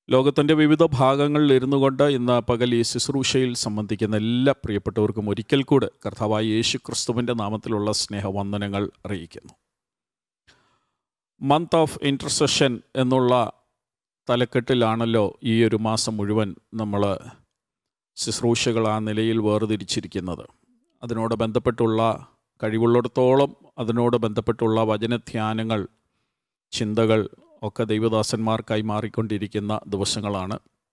ലോകത്തിൻ്റെ വിവിധ ഭാഗങ്ങളിൽ ഇരുന്നു കൊണ്ട് ഇന്ന് പകൽ ഈ ശുശ്രൂഷയിൽ സംബന്ധിക്കുന്ന എല്ലാ പ്രിയപ്പെട്ടവർക്കും ഒരിക്കൽ കൂടെ കർത്താവായ യേശു ക്രിസ്തുവിൻ്റെ നാമത്തിലുള്ള സ്നേഹവന്ദനങ്ങൾ അറിയിക്കുന്നു മന്ത് ഓഫ് ഇൻറ്റർസെഷൻ എന്നുള്ള തലക്കെട്ടിലാണല്ലോ ഈ ഒരു മാസം മുഴുവൻ നമ്മൾ ശുശ്രൂഷകൾ ആ നിലയിൽ വേർതിരിച്ചിരിക്കുന്നത് അതിനോട് ബന്ധപ്പെട്ടുള്ള കഴിവുള്ളിടത്തോളം അതിനോട് ബന്ധപ്പെട്ടുള്ള വചനധ്യാനങ്ങൾ ചിന്തകൾ ഒക്കെ ദൈവദാസന്മാർ കൈമാറിക്കൊണ്ടിരിക്കുന്ന ദിവസങ്ങളാണ്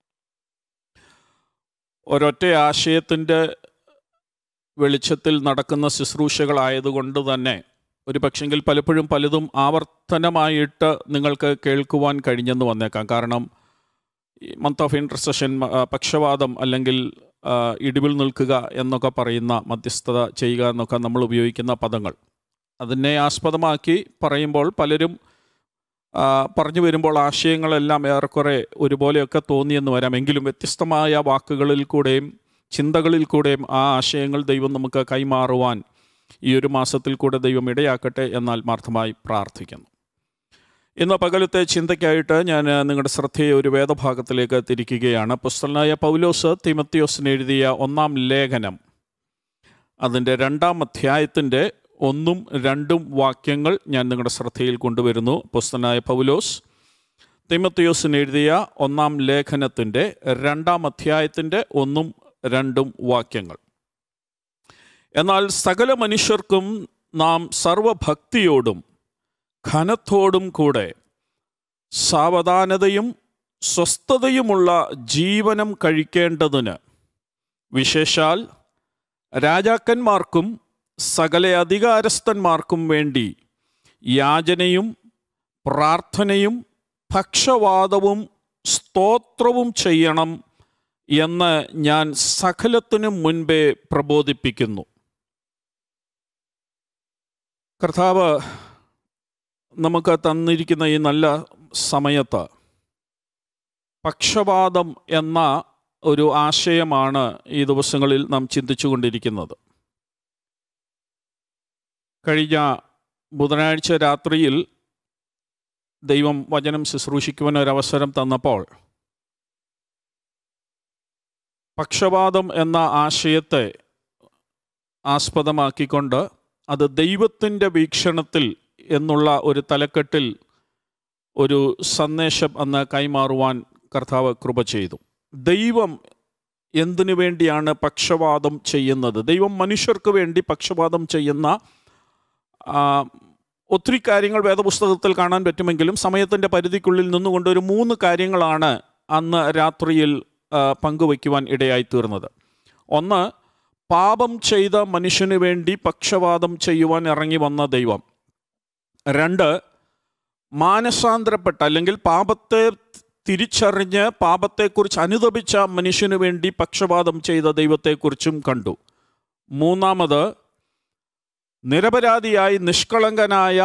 ഒരൊറ്റ ആശയത്തിൻ്റെ വെളിച്ചത്തിൽ നടക്കുന്ന ശുശ്രൂഷകളായതുകൊണ്ട് തന്നെ ഒരു പക്ഷെങ്കിൽ പലപ്പോഴും പലതും ആവർത്തനമായിട്ട് നിങ്ങൾക്ക് കേൾക്കുവാൻ കഴിഞ്ഞെന്ന് വന്നേക്കാം കാരണം മന്ത് ഓഫ് ഇൻട്രസെഷൻ പക്ഷവാദം അല്ലെങ്കിൽ ഇടിവിൽ നിൽക്കുക എന്നൊക്കെ പറയുന്ന മധ്യസ്ഥത ചെയ്യുക എന്നൊക്കെ നമ്മൾ ഉപയോഗിക്കുന്ന പദങ്ങൾ അതിനെ ആസ്പദമാക്കി പറയുമ്പോൾ പലരും പറഞ്ഞു വരുമ്പോൾ ആശയങ്ങളെല്ലാം ഏറെക്കുറെ ഒരുപോലെയൊക്കെ തോന്നിയെന്ന് വരാം എങ്കിലും വ്യത്യസ്തമായ വാക്കുകളിൽ കൂടെയും ചിന്തകളിൽ കൂടെയും ആ ആശയങ്ങൾ ദൈവം നമുക്ക് കൈമാറുവാൻ ഈ ഒരു മാസത്തിൽ കൂടെ ദൈവം ഇടയാക്കട്ടെ എന്നാൽ മാർത്ഥമായി പ്രാർത്ഥിക്കുന്നു ഇന്ന് പകലത്തെ ചിന്തയ്ക്കായിട്ട് ഞാൻ നിങ്ങളുടെ ശ്രദ്ധയെ ഒരു വേദഭാഗത്തിലേക്ക് തിരിക്കുകയാണ് പുസ്തകനായ പൗലോസ് തിമത്തിയോസിന് എഴുതിയ ഒന്നാം ലേഖനം അതിൻ്റെ രണ്ടാം അധ്യായത്തിൻ്റെ ഒന്നും രണ്ടും വാക്യങ്ങൾ ഞാൻ നിങ്ങളുടെ ശ്രദ്ധയിൽ കൊണ്ടുവരുന്നു പുസ്തകനായ പൗലോസ് തിമത്തിയോസിന് എഴുതിയ ഒന്നാം ലേഖനത്തിൻ്റെ രണ്ടാം അധ്യായത്തിൻ്റെ ഒന്നും രണ്ടും വാക്യങ്ങൾ എന്നാൽ സകല മനുഷ്യർക്കും നാം സർവഭക്തിയോടും ഘനത്തോടും കൂടെ സാവധാനതയും സ്വസ്ഥതയുമുള്ള ജീവനം കഴിക്കേണ്ടതിന് വിശേഷാൽ രാജാക്കന്മാർക്കും സകല അധികാരസ്ഥന്മാർക്കും വേണ്ടി യാചനയും പ്രാർത്ഥനയും പക്ഷവാദവും സ്തോത്രവും ചെയ്യണം എന്ന് ഞാൻ സകലത്തിനു മുൻപേ പ്രബോധിപ്പിക്കുന്നു കർത്താവ് നമുക്ക് തന്നിരിക്കുന്ന ഈ നല്ല സമയത്ത് പക്ഷപാതം എന്ന ഒരു ആശയമാണ് ഈ ദിവസങ്ങളിൽ നാം ചിന്തിച്ചു കൊണ്ടിരിക്കുന്നത് കഴിഞ്ഞ ബുധനാഴ്ച രാത്രിയിൽ ദൈവം വചനം ശുശ്രൂഷിക്കുവാൻ ഒരവസരം തന്നപ്പോൾ പക്ഷപാതം എന്ന ആശയത്തെ ആസ്പദമാക്കിക്കൊണ്ട് അത് ദൈവത്തിൻ്റെ വീക്ഷണത്തിൽ എന്നുള്ള ഒരു തലക്കെട്ടിൽ ഒരു സന്ദേശം അന്ന് കൈമാറുവാൻ കർത്താവ് കൃപ ചെയ്തു ദൈവം എന്തിനു വേണ്ടിയാണ് പക്ഷപാതം ചെയ്യുന്നത് ദൈവം മനുഷ്യർക്ക് വേണ്ടി പക്ഷപാതം ചെയ്യുന്ന ഒത്തിരി കാര്യങ്ങൾ വേദപുസ്തകത്തിൽ കാണാൻ പറ്റുമെങ്കിലും സമയത്തിൻ്റെ പരിധിക്കുള്ളിൽ നിന്നുകൊണ്ട് ഒരു മൂന്ന് കാര്യങ്ങളാണ് അന്ന് രാത്രിയിൽ പങ്കുവയ്ക്കുവാൻ ഇടയായി തീർന്നത് ഒന്ന് പാപം ചെയ്ത മനുഷ്യന് വേണ്ടി പക്ഷപാതം ചെയ്യുവാൻ ഇറങ്ങി വന്ന ദൈവം രണ്ട് മാനസാന്തരപ്പെട്ട അല്ലെങ്കിൽ പാപത്തെ തിരിച്ചറിഞ്ഞ് പാപത്തെക്കുറിച്ച് അനുദപിച്ച മനുഷ്യന് വേണ്ടി പക്ഷപാതം ചെയ്ത ദൈവത്തെക്കുറിച്ചും കണ്ടു മൂന്നാമത് നിരപരാധിയായി നിഷ്കളങ്കനായ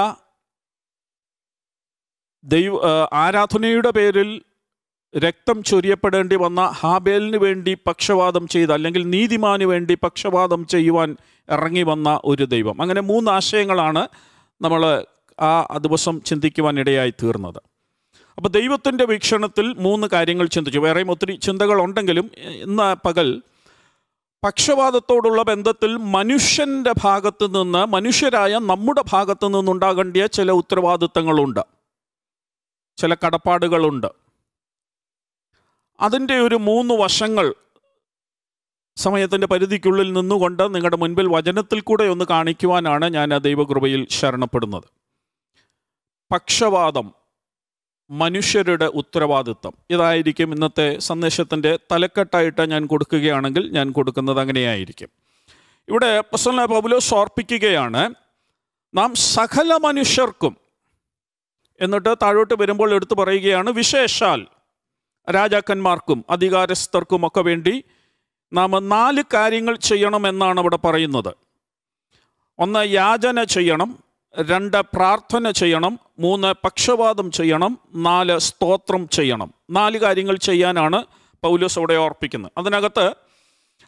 ദൈവ ആരാധനയുടെ പേരിൽ രക്തം ചൊരിയപ്പെടേണ്ടി വന്ന ഹാബേലിന് വേണ്ടി പക്ഷപാതം ചെയ്ത അല്ലെങ്കിൽ നീതിമാന് വേണ്ടി പക്ഷപാതം ചെയ്യുവാൻ ഇറങ്ങി വന്ന ഒരു ദൈവം അങ്ങനെ മൂന്ന് ആശയങ്ങളാണ് നമ്മൾ ആ ദിവസം ചിന്തിക്കുവാൻ ഇടയായി തീർന്നത് അപ്പോൾ ദൈവത്തിൻ്റെ വീക്ഷണത്തിൽ മൂന്ന് കാര്യങ്ങൾ ചിന്തിച്ചു വേറെയും ഒത്തിരി ചിന്തകൾ ഉണ്ടെങ്കിലും ഇന്ന് പകൽ പക്ഷപാതത്തോടുള്ള ബന്ധത്തിൽ മനുഷ്യൻ്റെ ഭാഗത്ത് നിന്ന് മനുഷ്യരായ നമ്മുടെ ഭാഗത്ത് നിന്നുണ്ടാകേണ്ടിയ ചില ഉത്തരവാദിത്തങ്ങളുണ്ട് ചില കടപ്പാടുകളുണ്ട് അതിൻ്റെ ഒരു മൂന്ന് വശങ്ങൾ സമയത്തിൻ്റെ പരിധിക്കുള്ളിൽ നിന്നുകൊണ്ട് നിങ്ങളുടെ മുൻപിൽ വചനത്തിൽ കൂടെ ഒന്ന് കാണിക്കുവാനാണ് ഞാൻ ആ ദൈവകൃപയിൽ ശരണപ്പെടുന്നത് പക്ഷപാതം മനുഷ്യരുടെ ഉത്തരവാദിത്വം ഇതായിരിക്കും ഇന്നത്തെ സന്ദേശത്തിൻ്റെ തലക്കെട്ടായിട്ട് ഞാൻ കൊടുക്കുകയാണെങ്കിൽ ഞാൻ കൊടുക്കുന്നത് അങ്ങനെയായിരിക്കും ഇവിടെ പ്രസന്ന പൗലോസ് ഓർപ്പിക്കുകയാണ് നാം സകല മനുഷ്യർക്കും എന്നിട്ട് താഴോട്ട് വരുമ്പോൾ എടുത്തു പറയുകയാണ് വിശേഷാൽ രാജാക്കന്മാർക്കും അധികാരസ്ഥർക്കും ഒക്കെ വേണ്ടി നാം നാല് കാര്യങ്ങൾ ചെയ്യണമെന്നാണ് അവിടെ പറയുന്നത് ഒന്ന് യാചന ചെയ്യണം രണ്ട് പ്രാർത്ഥന ചെയ്യണം മൂന്ന് പക്ഷപാതം ചെയ്യണം നാല് സ്തോത്രം ചെയ്യണം നാല് കാര്യങ്ങൾ ചെയ്യാനാണ് പൗലോസ് അവിടെ ഓർപ്പിക്കുന്നത് അതിനകത്ത്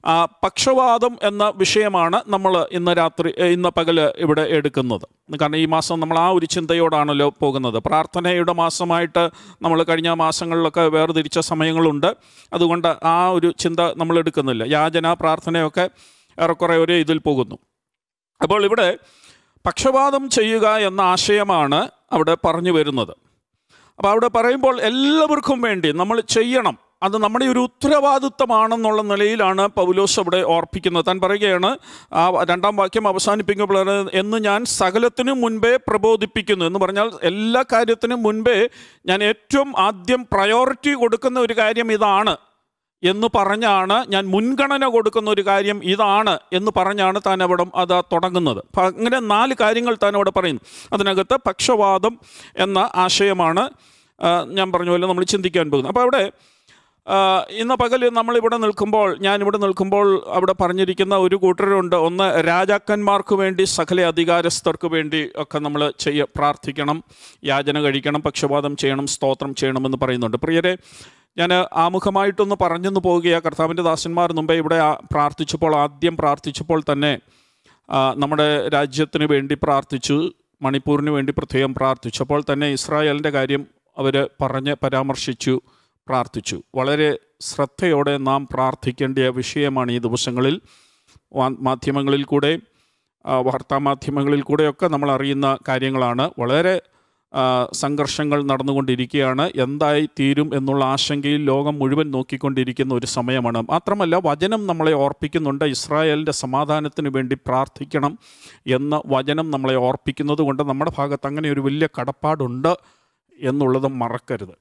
ആ, പക്ഷവാതം എന്ന വിഷയമാണ് നമ്മൾ ഇന്ന് രാത്രി ഏ, ഇന്ന് പകല് ഇവിടെ എടുക്കുന്നത് കാരണം ഈ മാസം നമ്മൾ ആ ഒരു ചിന്തയോടാണല്ലോ പോകുന്നത് പ്രാർത്ഥനയുടെ മാസമായിട്ട് നമ്മൾ കഴിഞ്ഞ മാസങ്ങളിലൊക്കെ വേർതിരിച്ച സമയങ്ങളുണ്ട് അതുകൊണ്ട് ആ ഒരു ചിന്ത നമ്മൾ എടുക്കുന്നില്ല യാചന പ്രാർത്ഥനയൊക്കെ ഏറെക്കുറെ ഒരേ ഇതിൽ പോകുന്നു അപ്പോൾ ഇവിടെ പക്ഷപാതം ചെയ്യുക എന്ന ആശയമാണ് അവിടെ പറഞ്ഞു വരുന്നത് അപ്പോൾ അവിടെ പറയുമ്പോൾ എല്ലാവർക്കും വേണ്ടി നമ്മൾ ചെയ്യണം അത് നമ്മുടെ ഒരു ഉത്തരവാദിത്തമാണെന്നുള്ള നിലയിലാണ് പൗലോസ് അവിടെ ഓർപ്പിക്കുന്നത് താൻ പറയുകയാണ് ആ രണ്ടാം വാക്യം അവസാനിപ്പിക്കുമ്പോൾ എന്ന് ഞാൻ സകലത്തിനും മുൻപേ പ്രബോധിപ്പിക്കുന്നു എന്ന് പറഞ്ഞാൽ എല്ലാ കാര്യത്തിനും മുൻപേ ഞാൻ ഏറ്റവും ആദ്യം പ്രയോറിറ്റി കൊടുക്കുന്ന ഒരു കാര്യം ഇതാണ് എന്ന് പറഞ്ഞാണ് ഞാൻ മുൻഗണന കൊടുക്കുന്ന ഒരു കാര്യം ഇതാണ് എന്ന് പറഞ്ഞാണ് താൻ അവിടെ അത് തുടങ്ങുന്നത് അപ്പം അങ്ങനെ നാല് കാര്യങ്ങൾ താൻ അവിടെ പറയുന്നു അതിനകത്ത് പക്ഷവാദം എന്ന ആശയമാണ് ആ, ഞാൻ പറഞ്ഞ പോലെ നമ്മൾ ചിന്തിക്കാൻ പോകുന്നത് അപ്പോൾ അവിടെ ആ, ഇന്ന് പകൽ നമ്മളിവിടെ നിൽക്കുമ്പോൾ ഞാനിവിടെ നിൽക്കുമ്പോൾ അവിടെ പറഞ്ഞിരിക്കുന്ന ഒരു കൂട്ടരുണ്ട് ഒന്ന് രാജാക്കന്മാർക്ക് വേണ്ടി സകല അധികാരസ്ഥർക്ക് വേണ്ടി ഒക്കെ നമ്മൾ ചെയ്യ പ്രാർത്ഥിക്കണം യാചന കഴിക്കണം പക്ഷപാതം ചെയ്യണം സ്തോത്രം ചെയ്യണമെന്ന് പറയുന്നുണ്ട് പ്രിയരെ ഞാൻ ആമുഖമായിട്ടൊന്ന് പറഞ്ഞെന്ന് പോവുകയാണ് കർത്താവിൻ്റെ ദാസന്മാർ മുമ്പേ ഇവിടെ ആ- പ്രാർത്ഥിച്ചപ്പോൾ ആദ്യം പ്രാർത്ഥിച്ചപ്പോൾ തന്നെ ആ, നമ്മുടെ രാജ്യത്തിന് വേണ്ടി പ്രാർത്ഥിച്ചു മണിപ്പൂരിന് വേണ്ടി പ്രത്യേകം പ്രാർത്ഥിച്ചു അപ്പോൾ തന്നെ ഇസ്രായേലിൻ്റെ കാര്യം അവർ പറഞ്ഞ് പരാമർശിച്ചു പ്രാർത്ഥിച്ചു വളരെ ശ്രദ്ധയോടെ നാം പ്രാർത്ഥിക്കേണ്ട വിഷയമാണ് ഈ ദിവസങ്ങളിൽ വാ- മാധ്യമങ്ങളിൽ കൂടെ ആ, വാർത്താമാധ്യമങ്ങളിൽ കൂടെയൊക്കെ നമ്മൾ അറിയുന്ന കാര്യങ്ങളാണ് വളരെ ആ, സംഘർഷങ്ങൾ നടന്നുകൊണ്ടിരിക്കുകയാണ് എന്തായി തീരും എന്നുള്ള ആശങ്കയിൽ ലോകം മുഴുവൻ നോക്കിക്കൊണ്ടിരിക്കുന്ന ഒരു സമയമാണ് മാത്രമല്ല വചനം നമ്മളെ ഓർപ്പിക്കുന്നുണ്ട് ഇസ്രായേലിൻ്റെ സമാധാനത്തിന് വേണ്ടി പ്രാർത്ഥിക്കണം എന്ന വചനം നമ്മളെ ഓർപ്പിക്കുന്നത് കൊണ്ട് നമ്മുടെ ഭാഗത്ത് അങ്ങനെ ഒരു വലിയ കടപ്പാടുണ്ട് എന്നുള്ളത് മറക്കരുത്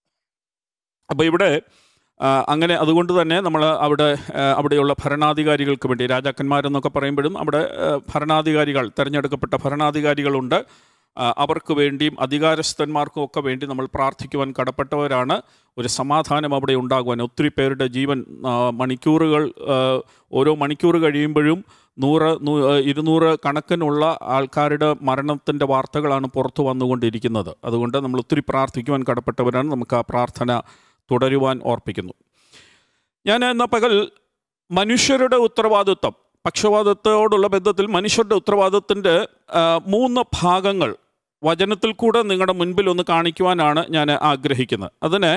അപ്പോൾ ഇവിടെ ആ, അങ്ങനെ അതുകൊണ്ട് തന്നെ നമ്മൾ അവിടെ ആ, അവിടെയുള്ള ഭരണാധികാരികൾക്ക് വേണ്ടി രാജാക്കന്മാരെന്നൊക്കെ പറയുമ്പോഴും അവിടെ ആ, ഭരണാധികാരികൾ തിരഞ്ഞെടുക്കപ്പെട്ട ഭരണാധികാരികളുണ്ട് ആ, അവർക്ക് വേണ്ടിയും അധികാരസ്ഥന്മാർക്കും ഒക്കെ വേണ്ടി നമ്മൾ പ്രാർത്ഥിക്കുവാൻ കടപ്പെട്ടവരാണ് ഒരു സമാധാനം അവിടെ ഉണ്ടാകുവാൻ ഒത്തിരി പേരുടെ ജീവൻ ആ, മണിക്കൂറുകൾ ആ, ഓരോ മണിക്കൂർ കഴിയുമ്പോഴും നൂറ് നൂ- ആ, ഇരുന്നൂറ് കണക്കിനുള്ള ആൾക്കാരുടെ മരണത്തിൻ്റെ വാർത്തകളാണ് പുറത്തു വന്നുകൊണ്ടിരിക്കുന്നത് അതുകൊണ്ട് നമ്മൾ ഒത്തിരി പ്രാർത്ഥിക്കുവാൻ കടപ്പെട്ടവരാണ് നമുക്ക് ആ പ്രാർത്ഥന തുടരുവാൻ ഓർപ്പിക്കുന്നു ഞാൻ എന്ന പകൽ മനുഷ്യരുടെ ഉത്തരവാദിത്വം പക്ഷപാതത്തോടുള്ള ബന്ധത്തിൽ മനുഷ്യരുടെ ഉത്തരവാദിത്തത്തിൻ്റെ ആ, മൂന്ന് ഭാഗങ്ങൾ വചനത്തിൽ കൂടെ നിങ്ങളുടെ മുൻപിൽ ഒന്ന് കാണിക്കുവാനാണ് ഞാൻ ആഗ്രഹിക്കുന്നത് അതിന്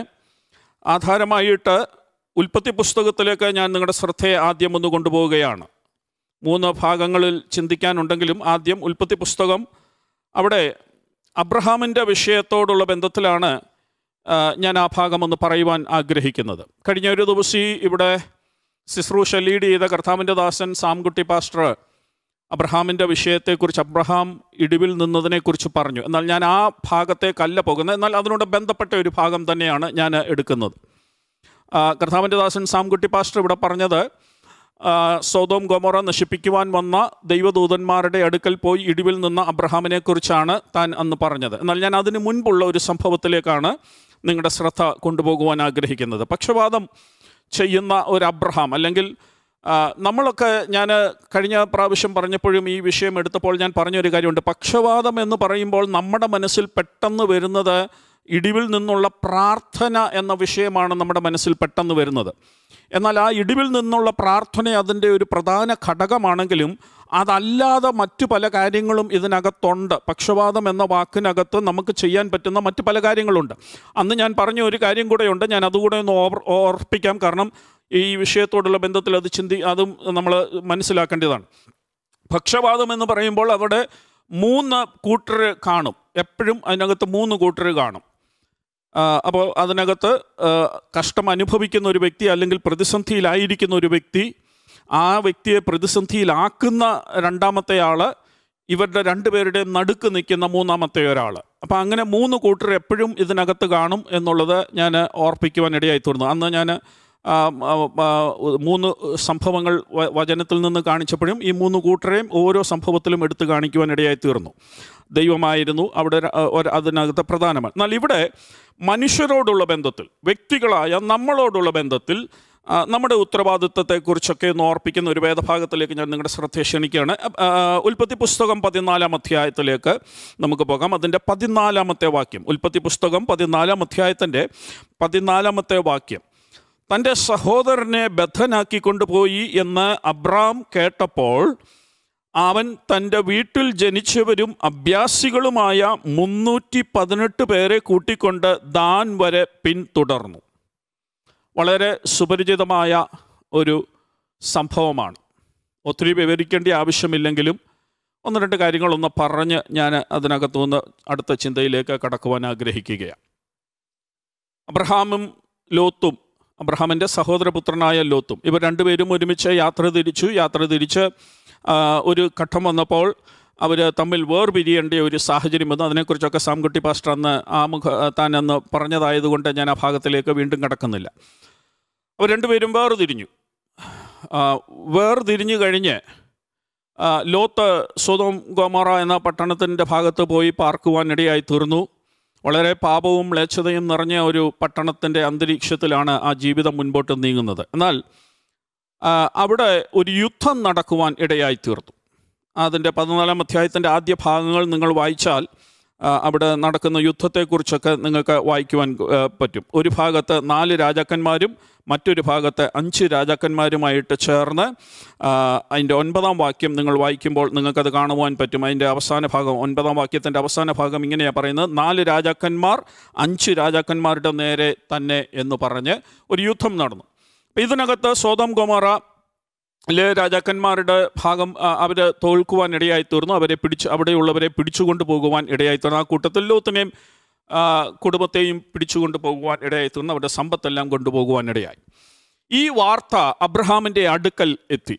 ആധാരമായിട്ട് ഉൽപ്പത്തി പുസ്തകത്തിലേക്ക് ഞാൻ നിങ്ങളുടെ ശ്രദ്ധയെ ആദ്യം ഒന്ന് കൊണ്ടുപോവുകയാണ് മൂന്ന് ഭാഗങ്ങളിൽ ചിന്തിക്കാനുണ്ടെങ്കിലും ആദ്യം ഉൽപ്പത്തി പുസ്തകം അവിടെ അബ്രഹാമിൻ്റെ വിഷയത്തോടുള്ള ബന്ധത്തിലാണ് ആ, ഞാൻ ആ ഭാഗം ഒന്ന് പറയുവാൻ ആഗ്രഹിക്കുന്നത് കഴിഞ്ഞ ഒരു ദിവസം ഈ ഇവിടെ ശുശ്രൂഷ ലീഡ് ചെയ്ത കർത്താവിൻ്റെ ദാസൻ സാംകുട്ടി പാസ്റ്റർ അബ്രഹാമിൻ്റെ വിഷയത്തെക്കുറിച്ച് അബ്രഹാം ഇടിവിൽ നിന്നതിനെക്കുറിച്ച് പറഞ്ഞു എന്നാൽ ഞാൻ ആ ഭാഗത്തേക്കല്ല പോകുന്നത് എന്നാൽ അതിനോട് ബന്ധപ്പെട്ട ഒരു ഭാഗം തന്നെയാണ് ഞാൻ എടുക്കുന്നത് ആ, കർത്താവിൻ്റെ ദാസൻ സാംകുട്ടി പാസ്റ്റർ ഇവിടെ പറഞ്ഞത് ആ, സോതോം ഗൊമോറ നശിപ്പിക്കുവാൻ വന്ന ദൈവദൂതന്മാരുടെ അടുക്കൽ പോയി ഇടിവിൽ നിന്ന അബ്രഹാമിനെ കുറിച്ചാണ് താൻ അന്ന് പറഞ്ഞത് എന്നാൽ ഞാൻ അതിന് മുൻപുള്ള ഒരു സംഭവത്തിലേക്കാണ് നിങ്ങളുടെ ശ്രദ്ധ കൊണ്ടുപോകുവാൻ ആഗ്രഹിക്കുന്നത് പക്ഷപാതം ചെയ്യുന്ന ഒരു അബ്രഹാം അല്ലെങ്കിൽ ആ, നമ്മളൊക്കെ ഞാൻ കഴിഞ്ഞ പ്രാവശ്യം പറഞ്ഞപ്പോഴും ഈ വിഷയം എടുത്തപ്പോൾ ഞാൻ പറഞ്ഞൊരു കാര്യമുണ്ട് പക്ഷപാതം എന്ന് പറയുമ്പോൾ നമ്മുടെ മനസ്സിൽ പെട്ടെന്ന് വരുന്നത് ഇടിവിൽ നിന്നുള്ള പ്രാർത്ഥന എന്ന വിഷയമാണ് നമ്മുടെ മനസ്സിൽ പെട്ടെന്ന് വരുന്നത് എന്നാൽ ആ ഇടിവിൽ നിന്നുള്ള പ്രാർത്ഥന അതിൻ്റെ ഒരു പ്രധാന ഘടകമാണെങ്കിലും അതല്ലാതെ മറ്റു പല കാര്യങ്ങളും ഇതിനകത്തുണ്ട് പക്ഷപാതം എന്ന വാക്കിനകത്ത് നമുക്ക് ചെയ്യാൻ പറ്റുന്ന മറ്റു പല കാര്യങ്ങളുണ്ട് അന്ന് ഞാൻ പറഞ്ഞ ഒരു കാര്യം കൂടെയുണ്ട് ഞാൻ അതുകൂടെ ഒന്ന് ഓർ ഓർപ്പിക്കാം കാരണം ഈ വിഷയത്തോടുള്ള ബന്ധത്തിൽ അത് ചിന്തി അതും നമ്മൾ മനസ്സിലാക്കേണ്ടതാണ് പക്ഷപാതം എന്ന് പറയുമ്പോൾ അവിടെ മൂന്ന് കൂട്ടർ കാണും എപ്പോഴും അതിനകത്ത് മൂന്ന് കൂട്ടർ കാണും ആ, അപ്പോൾ അതിനകത്ത് ആ, കഷ്ടം അനുഭവിക്കുന്ന ഒരു വ്യക്തി അല്ലെങ്കിൽ പ്രതിസന്ധിയിലായിരിക്കുന്ന ഒരു വ്യക്തി ആ വ്യക്തിയെ പ്രതിസന്ധിയിലാക്കുന്ന രണ്ടാമത്തെ ആൾ ഇവരുടെ രണ്ടുപേരുടെയും നടുക്ക് നിൽക്കുന്ന മൂന്നാമത്തെ ഒരാൾ അപ്പോൾ അങ്ങനെ മൂന്ന് കൂട്ടർ എപ്പോഴും ഇതിനകത്ത് കാണും എന്നുള്ളത് ഞാൻ ഓർപ്പിക്കുവാൻ ഇടയായി തീർന്നു അന്ന് ഞാൻ ആ, ആ, ആ, മൂന്ന് സംഭവങ്ങൾ വ- വചനത്തിൽ നിന്ന് കാണിച്ചപ്പോഴും ഈ മൂന്ന് കൂട്ടരെയും ഓരോ സംഭവത്തിലും എടുത്തു കാണിക്കുവാൻ ഇടയായി തീർന്നു ദൈവമായിരുന്നു അവിടെ ര- ഒരു- അതിനകത്ത് പ്രധാനമാണ് എന്നാൽ ഇവിടെ മനുഷ്യരോടുള്ള ബന്ധത്തിൽ വ്യക്തികളായ നമ്മളോടുള്ള ബന്ധത്തിൽ ആ, നമ്മുടെ ഉത്തരവാദിത്വത്തെക്കുറിച്ചൊക്കെ ഒന്ന് ഓർപ്പിക്കുന്ന ഒരു വേദഭാഗത്തിലേക്ക് ഞാൻ നിങ്ങളുടെ ശ്രദ്ധ ക്ഷണിക്കുകയാണ് ആ, ഉൽപ്പത്തി പുസ്തകം പതിനാലാം അധ്യായത്തിലേക്ക് നമുക്ക് പോകാം അതിൻ്റെ പതിനാലാമത്തെ വാക്യം ഉൽപ്പത്തി പുസ്തകം പതിനാലാം അധ്യായത്തിൻ്റെ പതിനാലാമത്തെ വാക്യം തൻ്റെ സഹോദരനെ ബദ്ധനാക്കി കൊണ്ടുപോയി എന്ന് അബ്രാം കേട്ടപ്പോൾ അവൻ തൻ്റെ വീട്ടിൽ ജനിച്ചവരും അഭ്യാസികളുമായ മുന്നൂറ്റി പതിനെട്ട് പേരെ കൂട്ടിക്കൊണ്ട് ദാൻ വരെ പിന്തുടർന്നു വളരെ സുപരിചിതമായ ഒരു സംഭവമാണ് ഒത്തിരി വിവരിക്കേണ്ട ആവശ്യമില്ലെങ്കിലും ഒന്ന് രണ്ട് കാര്യങ്ങളൊന്ന് പറഞ്ഞ് ഞാൻ അതിനകത്തുനിന്ന് അടുത്ത ചിന്തയിലേക്ക് കടക്കുവാൻ ആഗ്രഹിക്കുകയാണ് അബ്രഹാമും ലോത്തും അബ്രഹാമിൻ്റെ സഹോദരപുത്രനായ ലോത്തും ഇവർ രണ്ടുപേരും ഒരുമിച്ച് യാത്ര തിരിച്ചു യാത്ര തിരിച്ച് ആ, ഒരു ഘട്ടം വന്നപ്പോൾ അവർ തമ്മിൽ വേർപിരിയേണ്ട ഒരു സാഹചര്യം വന്നു അതിനെക്കുറിച്ചൊക്കെ സാംകുട്ടി പാസ്റ്റർ അന്ന് ആ മുഖ താൻ അന്ന് പറഞ്ഞതായതുകൊണ്ട് ഞാൻ ആ ഭാഗത്തിലേക്ക് വീണ്ടും കടക്കുന്നില്ല അവർ രണ്ടുപേരും വേർതിരിഞ്ഞു ആ, വേർതിരിഞ്ഞു കഴിഞ്ഞ് ആ, ലോത്ത് സ്വതം ഗോമറ എന്ന പട്ടണത്തിൻ്റെ ഭാഗത്ത് പോയി പാർക്കുവാനിടയായി തീർന്നു വളരെ പാപവും മ്ലേച്ഛതയും നിറഞ്ഞ ഒരു പട്ടണത്തിൻ്റെ അന്തരീക്ഷത്തിലാണ് ആ ജീവിതം മുൻപോട്ട് നീങ്ങുന്നത് എന്നാൽ ആ, അവിടെ ഒരു യുദ്ധം നടക്കുവാൻ ഇടയായി തീർന്നു അതിൻ്റെ പതിനാലാം അധ്യായത്തിൻ്റെ ആദ്യ ഭാഗങ്ങൾ നിങ്ങൾ വായിച്ചാൽ ആ, അവിടെ നടക്കുന്ന യുദ്ധത്തെക്കുറിച്ചൊക്കെ നിങ്ങൾക്ക് വായിക്കുവാൻ ആ, പറ്റും ഒരു ഭാഗത്ത് നാല് രാജാക്കന്മാരും മറ്റൊരു ഭാഗത്ത് അഞ്ച് രാജാക്കന്മാരുമായിട്ട് ചേർന്ന് ആ, അതിൻ്റെ ഒൻപതാം വാക്യം നിങ്ങൾ വായിക്കുമ്പോൾ നിങ്ങൾക്കത് കാണുവാൻ പറ്റും അതിൻ്റെ അവസാന ഭാഗം ഒൻപതാം വാക്യത്തിൻ്റെ അവസാന ഭാഗം ഇങ്ങനെയാണ് പറയുന്നത് നാല് രാജാക്കന്മാർ അഞ്ച് രാജാക്കന്മാരുടെ നേരെ തന്നെ എന്ന് പറഞ്ഞ് ഒരു യുദ്ധം നടന്നു അപ്പം ഇതിനകത്ത് സോതം ഗൊമറ ലെ രാജാക്കന്മാരുടെ ഭാഗം അവർ തോൽക്കുവാൻ ഇടയായി തീർന്നു അവരെ പിടിച്ച് അവിടെയുള്ളവരെ പിടിച്ചുകൊണ്ട് പോകുവാൻ ഇടയായി തീർന്നു ആ കൂട്ടത്തിൽ ലോത്തിനെയും ആ, കുടുംബത്തെയും പിടിച്ചുകൊണ്ട് പോകുവാൻ ഇടയായി തീർന്നു അവരുടെ സമ്പത്തെല്ലാം കൊണ്ടുപോകുവാൻ ഇടയായി ഈ വാർത്ത അബ്രഹാമിൻ്റെ അടുക്കൽ എത്തി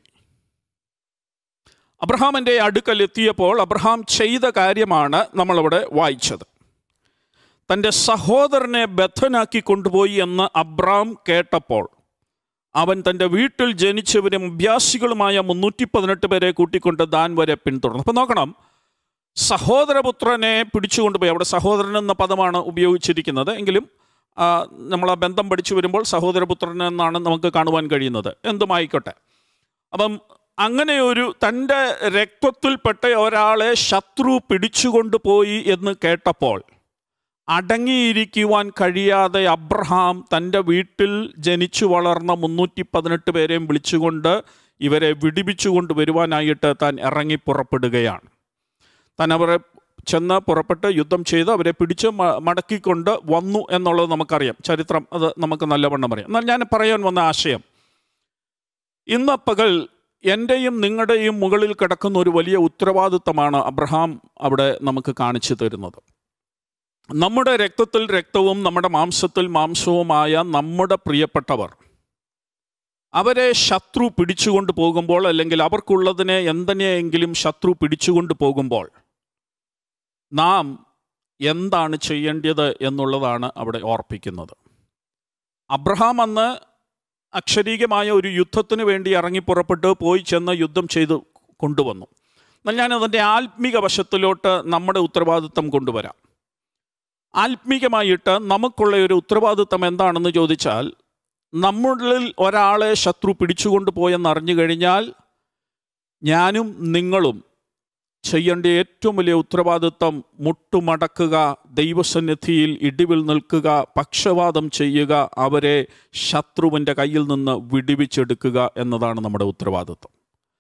അബ്രഹാമിൻ്റെ അടുക്കൽ എത്തിയപ്പോൾ അബ്രഹാം ചെയ്ത കാര്യമാണ് നമ്മളിവിടെ വായിച്ചത് തൻ്റെ സഹോദരനെ ബദ്ധനാക്കി കൊണ്ടുപോയി എന്ന് അബ്രാം കേട്ടപ്പോൾ അവൻ തൻ്റെ വീട്ടിൽ ജനിച്ചവരും അഭ്യാസികളുമായ മുന്നൂറ്റി പതിനെട്ട് പേരെ കൂട്ടിക്കൊണ്ട് ദാൻ വരെ പിന്തുടർന്നു അപ്പം നോക്കണം സഹോദരപുത്രനെ പിടിച്ചുകൊണ്ടുപോയി അവിടെ സഹോദരൻ എന്ന പദമാണ് ഉപയോഗിച്ചിരിക്കുന്നത് എങ്കിലും ആ, നമ്മൾ ആ ബന്ധം പഠിച്ചു വരുമ്പോൾ സഹോദരപുത്രൻ എന്നാണ് നമുക്ക് കാണുവാൻ കഴിയുന്നത് എന്തുമായിക്കോട്ടെ അപ്പം അങ്ങനെ ഒരു തൻ്റെ രക്തത്തിൽപ്പെട്ട ഒരാളെ ശത്രു പിടിച്ചുകൊണ്ട് പോയി എന്ന് കേട്ടപ്പോൾ അടങ്ങിയിരിക്കുവാൻ കഴിയാതെ അബ്രഹാം തൻ്റെ വീട്ടിൽ ജനിച്ചു വളർന്ന മുന്നൂറ്റി പതിനെട്ട് പേരെയും വിളിച്ചുകൊണ്ട് ഇവരെ വിടിപ്പിച്ചുകൊണ്ട് വരുവാനായിട്ട് താൻ ഇറങ്ങി പുറപ്പെടുകയാണ് താൻ അവരെ ചെന്ന് പുറപ്പെട്ട് യുദ്ധം ചെയ്ത് അവരെ പിടിച്ച് മ- മടക്കിക്കൊണ്ട് വന്നു എന്നുള്ളത് നമുക്കറിയാം ചരിത്രം അത് നമുക്ക് നല്ലവണ്ണം അറിയാം എന്നാൽ ഞാൻ പറയാൻ വന്ന ആശയം ഇന്ന് പകൽ എൻ്റെയും നിങ്ങളുടെയും മുകളിൽ കിടക്കുന്ന ഒരു വലിയ ഉത്തരവാദിത്തമാണ് അബ്രഹാം അവിടെ നമുക്ക് കാണിച്ചു തരുന്നത് നമ്മുടെ രക്തത്തിൽ രക്തവും നമ്മുടെ മാംസത്തിൽ മാംസവുമായ നമ്മുടെ പ്രിയപ്പെട്ടവർ അവരെ ശത്രു പിടിച്ചുകൊണ്ട് പോകുമ്പോൾ അല്ലെങ്കിൽ അവർക്കുള്ളതിനെ എന്തിനെയെങ്കിലും ശത്രു പിടിച്ചുകൊണ്ട് പോകുമ്പോൾ നാം എന്താണ് ചെയ്യേണ്ടത് എന്നുള്ളതാണ് അവിടെ ഓർപ്പിക്കുന്നത് അബ്രഹാം അന്ന് അക്ഷരീകമായ ഒരു യുദ്ധത്തിന് വേണ്ടി ഇറങ്ങി പുറപ്പെട്ട് പോയി ചെന്ന് യുദ്ധം ചെയ്ത് കൊണ്ടുവന്നു എന്നാൽ ഞാൻ അതിൻ്റെ ആത്മീക വശത്തിലോട്ട് നമ്മുടെ ഉത്തരവാദിത്തം കൊണ്ടുവരാം ആത്മീകമായിട്ട് നമുക്കുള്ള ഒരു ഉത്തരവാദിത്തം എന്താണെന്ന് ചോദിച്ചാൽ നമ്മളിൽ ഒരാളെ ശത്രു പിടിച്ചുകൊണ്ട് പോയെന്ന് അറിഞ്ഞു കഴിഞ്ഞാൽ ഞാനും നിങ്ങളും ചെയ്യേണ്ട ഏറ്റവും വലിയ ഉത്തരവാദിത്തം മുട്ടുമടക്കുക ദൈവസന്നിധിയിൽ ഇടിവിൽ നിൽക്കുക പക്ഷപാതം ചെയ്യുക അവരെ ശത്രുവിൻ്റെ കയ്യിൽ നിന്ന് വിടിവിച്ചെടുക്കുക എന്നതാണ് നമ്മുടെ ഉത്തരവാദിത്വം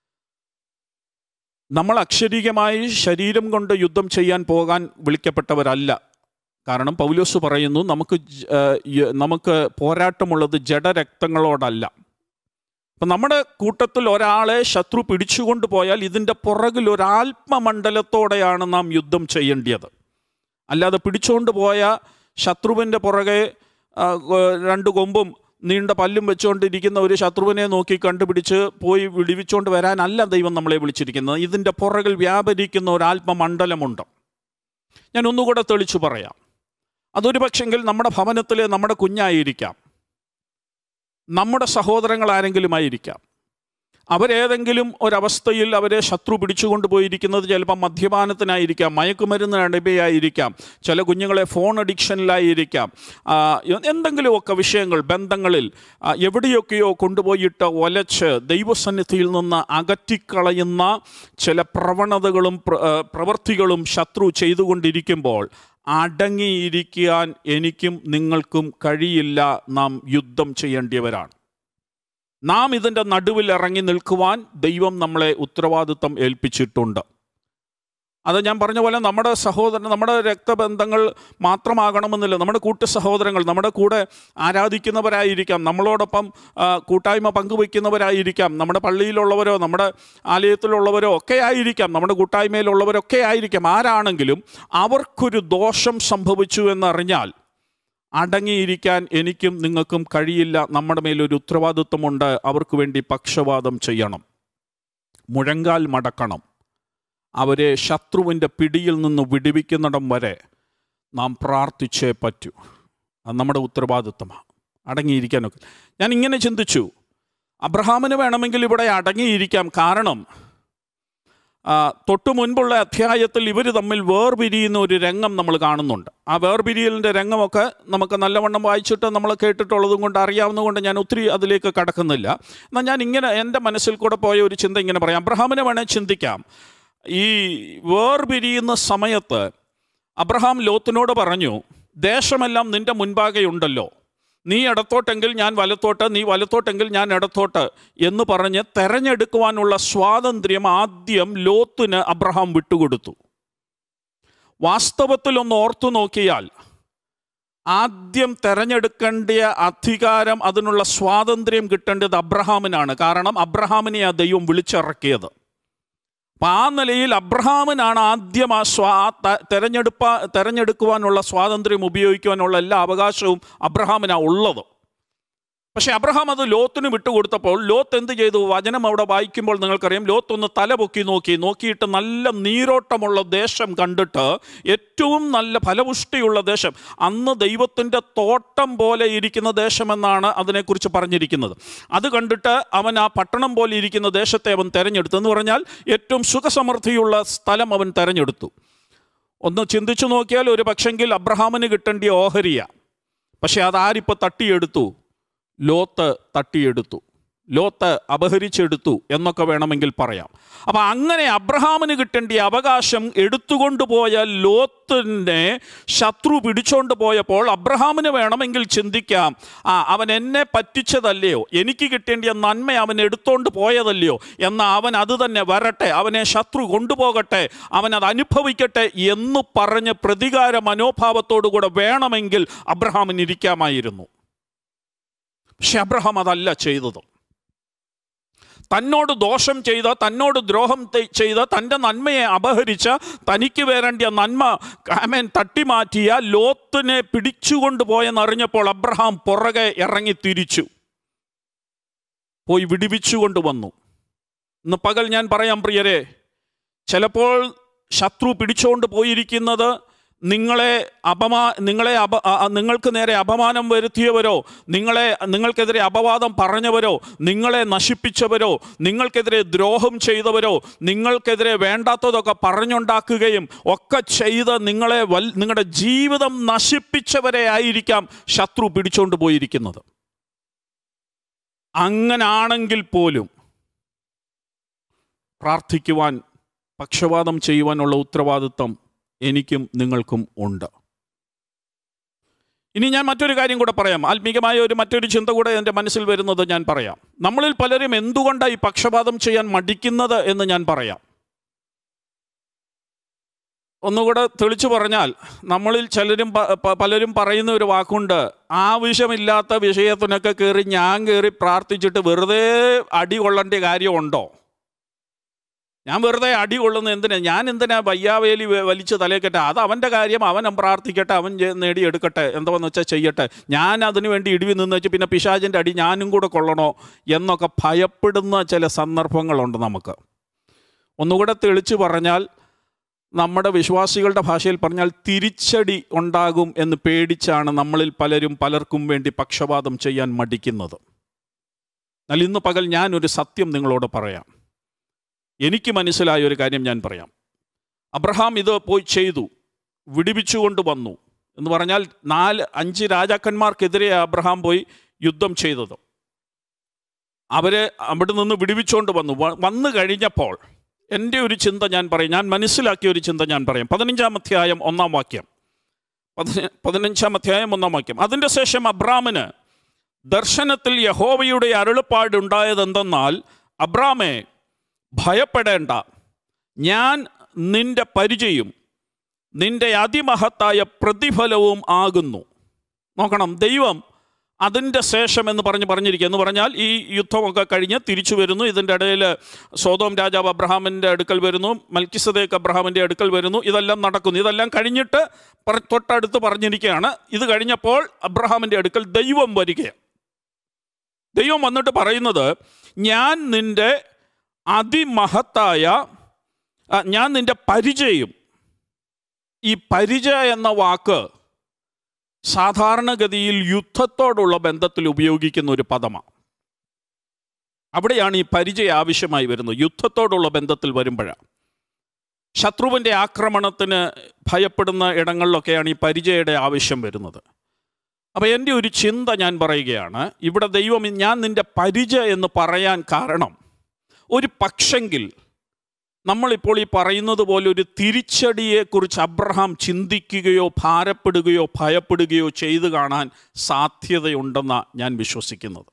നമ്മൾ അക്ഷരീകമായി ശരീരം കൊണ്ട് യുദ്ധം ചെയ്യാൻ പോകാൻ വിളിക്കപ്പെട്ടവരല്ല കാരണം പൗലോസ് പറയുന്നു നമുക്ക് ജ- ഏഹ് യ- നമുക്ക് പോരാട്ടമുള്ളത് ജഡരക്തങ്ങളോടല്ല അപ്പം നമ്മുടെ കൂട്ടത്തിൽ ഒരാളെ ശത്രു പിടിച്ചുകൊണ്ട് പോയാൽ ഇതിൻ്റെ പുറകിൽ ഒരു ആത്മമണ്ഡലത്തോടെയാണ് നാം യുദ്ധം ചെയ്യേണ്ടത് അല്ലാതെ പിടിച്ചുകൊണ്ട് പോയ ശത്രുവിൻ്റെ പുറകെ ആ, ഗ- രണ്ട് കൊമ്പും നീണ്ട പല്ലും വെച്ചുകൊണ്ടിരിക്കുന്ന ഒരു ശത്രുവിനെ നോക്കി കണ്ടുപിടിച്ച് പോയി വിടിവിച്ചുകൊണ്ട് വരാനല്ല ദൈവം നമ്മളെ വിളിച്ചിരിക്കുന്നത് ഇതിൻ്റെ പുറകിൽ വ്യാപരിക്കുന്ന ഒരു ആത്മമണ്ഡലമുണ്ട് ഞാൻ ഒന്നുകൂടെ തെളിച്ചു പറയാം അതൊരു പക്ഷെങ്കിൽ നമ്മുടെ ഭവനത്തിലെ നമ്മുടെ കുഞ്ഞായിരിക്കാം നമ്മുടെ സഹോദരങ്ങൾ ആരെങ്കിലും ആയിരിക്കാം അവരേതെങ്കിലും ഒരവസ്ഥയിൽ അവരെ ശത്രു പിടിച്ചുകൊണ്ട് പോയിരിക്കുന്നത് ചിലപ്പോൾ മദ്യപാനത്തിനായിരിക്കാം മയക്കുമരുന്ന് അടിമയായിരിക്കാം ചില കുഞ്ഞുങ്ങളെ ഫോൺ അഡിക്ഷനിലായിരിക്കാം ആ, എന്തെങ്കിലുമൊക്കെ വിഷയങ്ങൾ ബന്ധങ്ങളിൽ ആ, എവിടെയൊക്കെയോ കൊണ്ടുപോയിട്ട് ഒലച്ച് ദൈവസന്നിധിയിൽ നിന്ന് അകറ്റിക്കളയുന്ന ചില പ്രവണതകളും പ്ര- ആ, പ്രവൃത്തികളും ശത്രു ചെയ്തുകൊണ്ടിരിക്കുമ്പോൾ അടങ്ങിയിരിക്കാൻ എനിക്കും നിങ്ങൾക്കും കഴിയില്ല നാം യുദ്ധം ചെയ്യേണ്ടിയവരാണ് നാം ഇതിൻ്റെ നടുവിൽ ഇറങ്ങി നിൽക്കുവാൻ ദൈവം നമ്മളെ ഉത്തരവാദിത്വം ഏൽപ്പിച്ചിട്ടുണ്ട് അത് ഞാൻ പറഞ്ഞ പോലെ നമ്മുടെ സഹോദരൻ നമ്മുടെ രക്തബന്ധങ്ങൾ മാത്രമാകണമെന്നില്ല നമ്മുടെ കൂട്ടു സഹോദരങ്ങൾ നമ്മുടെ കൂടെ ആരാധിക്കുന്നവരായിരിക്കാം നമ്മളോടൊപ്പം ആ, കൂട്ടായ്മ പങ്കുവയ്ക്കുന്നവരായിരിക്കാം നമ്മുടെ പള്ളിയിലുള്ളവരോ നമ്മുടെ ആലയത്തിലുള്ളവരോ ഒക്കെ ആയിരിക്കാം നമ്മുടെ കൂട്ടായ്മയിലുള്ളവരൊക്കെ ആയിരിക്കാം ആരാണെങ്കിലും അവർക്കൊരു ദോഷം സംഭവിച്ചു എന്നറിഞ്ഞാൽ അടങ്ങിയിരിക്കാൻ എനിക്കും നിങ്ങൾക്കും കഴിയില്ല നമ്മുടെ മേലൊരു ഉത്തരവാദിത്വമുണ്ട് അവർക്ക് വേണ്ടി പക്ഷപാതം ചെയ്യണം മുഴങ്കാൽ മടക്കണം അവരെ ശത്രുവിൻ്റെ പിടിയിൽ നിന്ന് വിടുവിക്കുന്നിടം വരെ നാം പ്രാർത്ഥിച്ചേ പറ്റൂ അത് നമ്മുടെ ഉത്തരവാദിത്വമാണ് അടങ്ങിയിരിക്കാനൊക്കെ ഞാൻ ഇങ്ങനെ ചിന്തിച്ചു അബ്രഹാമിന് വേണമെങ്കിൽ ഇവിടെ അടങ്ങിയിരിക്കാം കാരണം ആ, തൊട്ടു മുൻപുള്ള അധ്യായത്തിൽ ഇവർ തമ്മിൽ വേർപിരിയുന്ന ഒരു രംഗം നമ്മൾ കാണുന്നുണ്ട് ആ വേർപിരിയലിൻ്റെ രംഗമൊക്കെ നമുക്ക് നല്ലവണ്ണം വായിച്ചിട്ട് നമ്മൾ കേട്ടിട്ടുള്ളതും കൊണ്ട് അറിയാവുന്നതുകൊണ്ട് ഞാൻ ഒത്തിരി അതിലേക്ക് കടക്കുന്നില്ല എന്നാൽ ഞാൻ ഇങ്ങനെ എൻ്റെ മനസ്സിൽ കൂടെ പോയ ഒരു ചിന്ത ഇങ്ങനെ പറയാം അബ്രഹാമിനെ വേണേൽ ചിന്തിക്കാം ഈ വേർപിരിയുന്ന സമയത്ത് അബ്രഹാം ലോത്തിനോട് പറഞ്ഞു ദേശമെല്ലാം നിന്റെ മുൻപാകെ ഉണ്ടല്ലോ നീ ഇടത്തോട്ടെങ്കിൽ ഞാൻ വലത്തോട്ട് നീ വലത്തോട്ടെങ്കിൽ ഞാൻ ഇടത്തോട്ട് എന്ന് പറഞ്ഞ് തെരഞ്ഞെടുക്കുവാനുള്ള സ്വാതന്ത്ര്യം ആദ്യം ലോത്തിന് അബ്രഹാം വിട്ടുകൊടുത്തു വാസ്തവത്തിൽ ഒന്ന് ഓർത്തു നോക്കിയാൽ ആദ്യം തെരഞ്ഞെടുക്കേണ്ട അധികാരം അതിനുള്ള സ്വാതന്ത്ര്യം കിട്ടേണ്ടത് അബ്രഹാമിനാണ് കാരണം അബ്രഹാമിനെ ആ ദൈവം വിളിച്ചിറക്കിയത് അപ്പം ആ നിലയിൽ അബ്രഹാമിനാണ് ആദ്യം ആ സ്വാ ആ ത- തെരഞ്ഞെടുപ്പ തെരഞ്ഞെടുക്കുവാനുള്ള സ്വാതന്ത്ര്യം ഉപയോഗിക്കുവാനുള്ള എല്ലാ അവകാശവും അബ്രഹാമിനാണ് ഉള്ളത് പക്ഷേ അബ്രഹാം അത് ലോത്തിന് വിട്ടുകൊടുത്തപ്പോൾ ലോത്ത് എന്ത് ചെയ്തു വചനം അവിടെ വായിക്കുമ്പോൾ നിങ്ങൾക്കറിയാം ലോത്ത് ഒന്ന് തല പൊക്കി നോക്കി നോക്കിയിട്ട് നല്ല നീരോട്ടമുള്ള ദേശം കണ്ടിട്ട് ഏറ്റവും നല്ല ഫലപുഷ്ടിയുള്ള ദേശം അന്ന് ദൈവത്തിൻ്റെ തോട്ടം പോലെ ഇരിക്കുന്ന ദേശമെന്നാണ് അതിനെക്കുറിച്ച് പറഞ്ഞിരിക്കുന്നത് അത് കണ്ടിട്ട് അവൻ ആ പട്ടണം പോലെ ഇരിക്കുന്ന ദേശത്തെ അവൻ തെരഞ്ഞെടുത്തു എന്ന് പറഞ്ഞാൽ ഏറ്റവും സുഖസമൃദ്ധിയുള്ള സ്ഥലം അവൻ തെരഞ്ഞെടുത്തു ഒന്ന് ചിന്തിച്ചു നോക്കിയാൽ ഒരു പക്ഷെങ്കിൽ അബ്രഹാമിന് കിട്ടേണ്ടിയ ഓഹരിയ പക്ഷെ അതാരിപ്പോൾ തട്ടിയെടുത്തു ലോത്ത് തട്ടിയെടുത്തു ലോത്ത് അപഹരിച്ചെടുത്തു എന്നൊക്കെ വേണമെങ്കിൽ പറയാം അപ്പം അങ്ങനെ അബ്രഹാമിന് കിട്ടേണ്ട അവകാശം എടുത്തുകൊണ്ടുപോയ ലോത്തിനെ ശത്രു പിടിച്ചോണ്ട് പോയപ്പോൾ അബ്രഹാമിന് വേണമെങ്കിൽ ചിന്തിക്കാം ആ അവൻ എന്നെ പറ്റിച്ചതല്ലയോ എനിക്ക് കിട്ടേണ്ട നന്മ അവൻ എടുത്തോണ്ട് പോയതല്ലയോ എന്നാൽ അവൻ അത് തന്നെ വരട്ടെ അവനെ ശത്രു കൊണ്ടുപോകട്ടെ അവൻ അത് അനുഭവിക്കട്ടെ എന്ന് പറഞ്ഞ് പ്രതികാര മനോഭാവത്തോടു കൂടെ വേണമെങ്കിൽ അബ്രഹാമിന് ഇരിക്കാമായിരുന്നു പക്ഷെ അബ്രഹാം അതല്ല ചെയ്തത് തന്നോട് ദോഷം ചെയ്ത തന്നോട് ദ്രോഹം തെ- ചെയ്ത തൻ്റെ നന്മയെ അപഹരിച്ച തനിക്ക് വരേണ്ട നന്മ ആമേൻ തട്ടിമാറ്റിയ ലോത്തിനെ പിടിച്ചുകൊണ്ട് പോയെന്നറിഞ്ഞപ്പോൾ അബ്രഹാം പുറകെ ഇറങ്ങി തിരിച്ചു പോയി വിടിവിച്ചുകൊണ്ട് വന്നു ഇന്ന് പകൽ ഞാൻ പറയാം പ്രിയരെ ചിലപ്പോൾ ശത്രു പിടിച്ചുകൊണ്ട് പോയിരിക്കുന്നത് നിങ്ങളെ അപമാ നിങ്ങളെ അപ അ- അ- നിങ്ങൾക്ക് നേരെ അപമാനം വരുത്തിയവരോ നിങ്ങളെ നിങ്ങൾക്കെതിരെ അപവാദം പറഞ്ഞവരോ നിങ്ങളെ നശിപ്പിച്ചവരോ നിങ്ങൾക്കെതിരെ ദ്രോഹം ചെയ്തവരോ നിങ്ങൾക്കെതിരെ വേണ്ടാത്തതൊക്കെ പറഞ്ഞുണ്ടാക്കുകയും ഒക്കെ ചെയ്ത് നിങ്ങളെ വൽ നിങ്ങളുടെ ജീവിതം നശിപ്പിച്ചവരെ ആയിരിക്കാം ശത്രു പിടിച്ചുകൊണ്ട് പോയിരിക്കുന്നത് അങ്ങനാണെങ്കിൽ പോലും പ്രാർത്ഥിക്കുവാൻ പക്ഷപാതം ചെയ്യുവാനുള്ള ഉത്തരവാദിത്വം എനിക്കും നിങ്ങൾക്കും ഉണ്ട് ഇനി ഞാൻ മറ്റൊരു കാര്യം കൂടെ പറയാം ആത്മീകമായ ഒരു മറ്റൊരു ചിന്ത കൂടെ എൻ്റെ മനസ്സിൽ വരുന്നത് ഞാൻ പറയാം നമ്മളിൽ പലരും എന്തുകൊണ്ടാണ് ഈ പക്ഷപാതം ചെയ്യാൻ മടിക്കുന്നത് എന്ന് ഞാൻ പറയാം ഒന്നുകൂടെ തെളിച്ചു പറഞ്ഞാൽ നമ്മളിൽ ചിലരും പ- പ- പലരും പറയുന്ന ഒരു വാക്കുണ്ട് ആവശ്യമില്ലാത്ത വിഷയത്തിനൊക്കെ കയറി ഞാൻ കയറി പ്രാർത്ഥിച്ചിട്ട് വെറുതെ അടി കൊള്ളേണ്ട കാര്യമുണ്ടോ ഞാൻ വെറുതെ അടി കൊള്ളുന്ന എന്തിനാ ഞാൻ എന്തിനാ വയ്യാവേലി വ- വലിച്ച് തലേക്കട്ടെ അത് അവൻ്റെ കാര്യം അവൻ പ്രാർത്ഥിക്കട്ടെ അവൻ ചെ- നേടിയെടുക്കട്ടെ എന്താണെന്ന് വെച്ചാൽ ചെയ്യട്ടെ ഞാൻ അതിനു വേണ്ടി ഇടിവി നിന്ന് വെച്ച് പിന്നെ പിശാചിൻ്റെ അടി ഞാനും കൂടെ കൊള്ളണോ എന്നൊക്കെ ഭയപ്പെടുന്ന ചില സന്ദർഭങ്ങളുണ്ട് നമുക്ക് ഒന്നുകൂടെ തെളിച്ച് പറഞ്ഞാൽ നമ്മുടെ വിശ്വാസികളുടെ ഭാഷയിൽ പറഞ്ഞാൽ തിരിച്ചടി ഉണ്ടാകും എന്ന് പേടിച്ചാണ് നമ്മളിൽ പലരും പലർക്കും വേണ്ടി പക്ഷപാതം ചെയ്യാൻ മടിക്കുന്നത് എന്നാൽ ഇന്ന് പകൽ ഞാനൊരു സത്യം നിങ്ങളോട് പറയാം എനിക്ക് മനസ്സിലായ ഒരു കാര്യം ഞാൻ പറയാം അബ്രഹാം ഇത് പോയി ചെയ്തു വിടിവിച്ചുകൊണ്ട് വന്നു എന്ന് പറഞ്ഞാൽ നാല് അഞ്ച് രാജാക്കന്മാർക്കെതിരെ അബ്രഹാം പോയി യുദ്ധം ചെയ്തത് അവരെ അവിടെ നിന്ന് വിടിവിച്ചുകൊണ്ട് വന്നു വ- വന്നു കഴിഞ്ഞപ്പോൾ എൻ്റെ ഒരു ചിന്ത ഞാൻ പറയും ഞാൻ മനസ്സിലാക്കിയ ഒരു ചിന്ത ഞാൻ പറയാം പതിനഞ്ചാം അധ്യായം ഒന്നാം വാക്യം പതിന പതിനഞ്ചാം അധ്യായം ഒന്നാം വാക്യം അതിൻ്റെ ശേഷം അബ്രാമിന് ദർശനത്തിൽ യഹോവയുടെ അരുളപ്പാടുണ്ടായതെന്തെന്നാൽ അബ്രാമെ ഭയപ്പെടേണ്ട ഞാൻ നിന്റെ പരിചയം നിന്റെ അതിമഹത്തായ പ്രതിഫലവും ആകുന്നു നോക്കണം ദൈവം അതിൻ്റെ ശേഷം എന്ന് പറഞ്ഞ് പറഞ്ഞിരിക്കുക എന്ന് പറഞ്ഞാൽ ഈ യുദ്ധമൊക്കെ കഴിഞ്ഞ് തിരിച്ചു വരുന്നു ഇതിൻ്റെ ഇടയിൽ സോതോം രാജാവ് അബ്രഹാമിൻ്റെ അടുക്കൽ വരുന്നു മൽക്കിസദേക്ക് അബ്രഹാമിൻ്റെ അടുക്കൽ വരുന്നു ഇതെല്ലാം നടക്കുന്നു ഇതെല്ലാം കഴിഞ്ഞിട്ട് പറ- തൊട്ടടുത്ത് പറഞ്ഞിരിക്കുകയാണ് ഇത് കഴിഞ്ഞപ്പോൾ അബ്രഹാമിൻ്റെ അടുക്കൽ ദൈവം വരികയാണ് ദൈവം വന്നിട്ട് പറയുന്നത് ഞാൻ നിൻ്റെ അതിമഹത്തായ ആ, ഞാൻ നിൻ്റെ പരിചയം ഈ പരിചയ എന്ന വാക്ക് സാധാരണഗതിയിൽ യുദ്ധത്തോടുള്ള ബന്ധത്തിൽ ഉപയോഗിക്കുന്ന ഒരു പദമാണ് അവിടെയാണ് ഈ പരിചയ ആവശ്യമായി വരുന്നത് യുദ്ധത്തോടുള്ള ബന്ധത്തിൽ വരുമ്പോഴാണ് ശത്രുവിൻ്റെ ആക്രമണത്തിന് ഭയപ്പെടുന്ന ഇടങ്ങളിലൊക്കെയാണ് ഈ പരിചയയുടെ ആവശ്യം വരുന്നത് അപ്പോൾ എൻ്റെ ഒരു ചിന്ത ഞാൻ പറയുകയാണ് ഇവിടെ ദൈവം ഞാൻ നിൻ്റെ പരിചയ എന്ന് പറയാൻ കാരണം ഒരു പക്ഷെങ്കിൽ നമ്മളിപ്പോൾ ഈ പറയുന്നത് പോലെ ഒരു തിരിച്ചടിയെക്കുറിച്ച് അബ്രഹാം ചിന്തിക്കുകയോ ഭാരപ്പെടുകയോ ഭയപ്പെടുകയോ ചെയ്തു കാണാൻ സാധ്യതയുണ്ടെന്നാണ് ഞാൻ വിശ്വസിക്കുന്നത്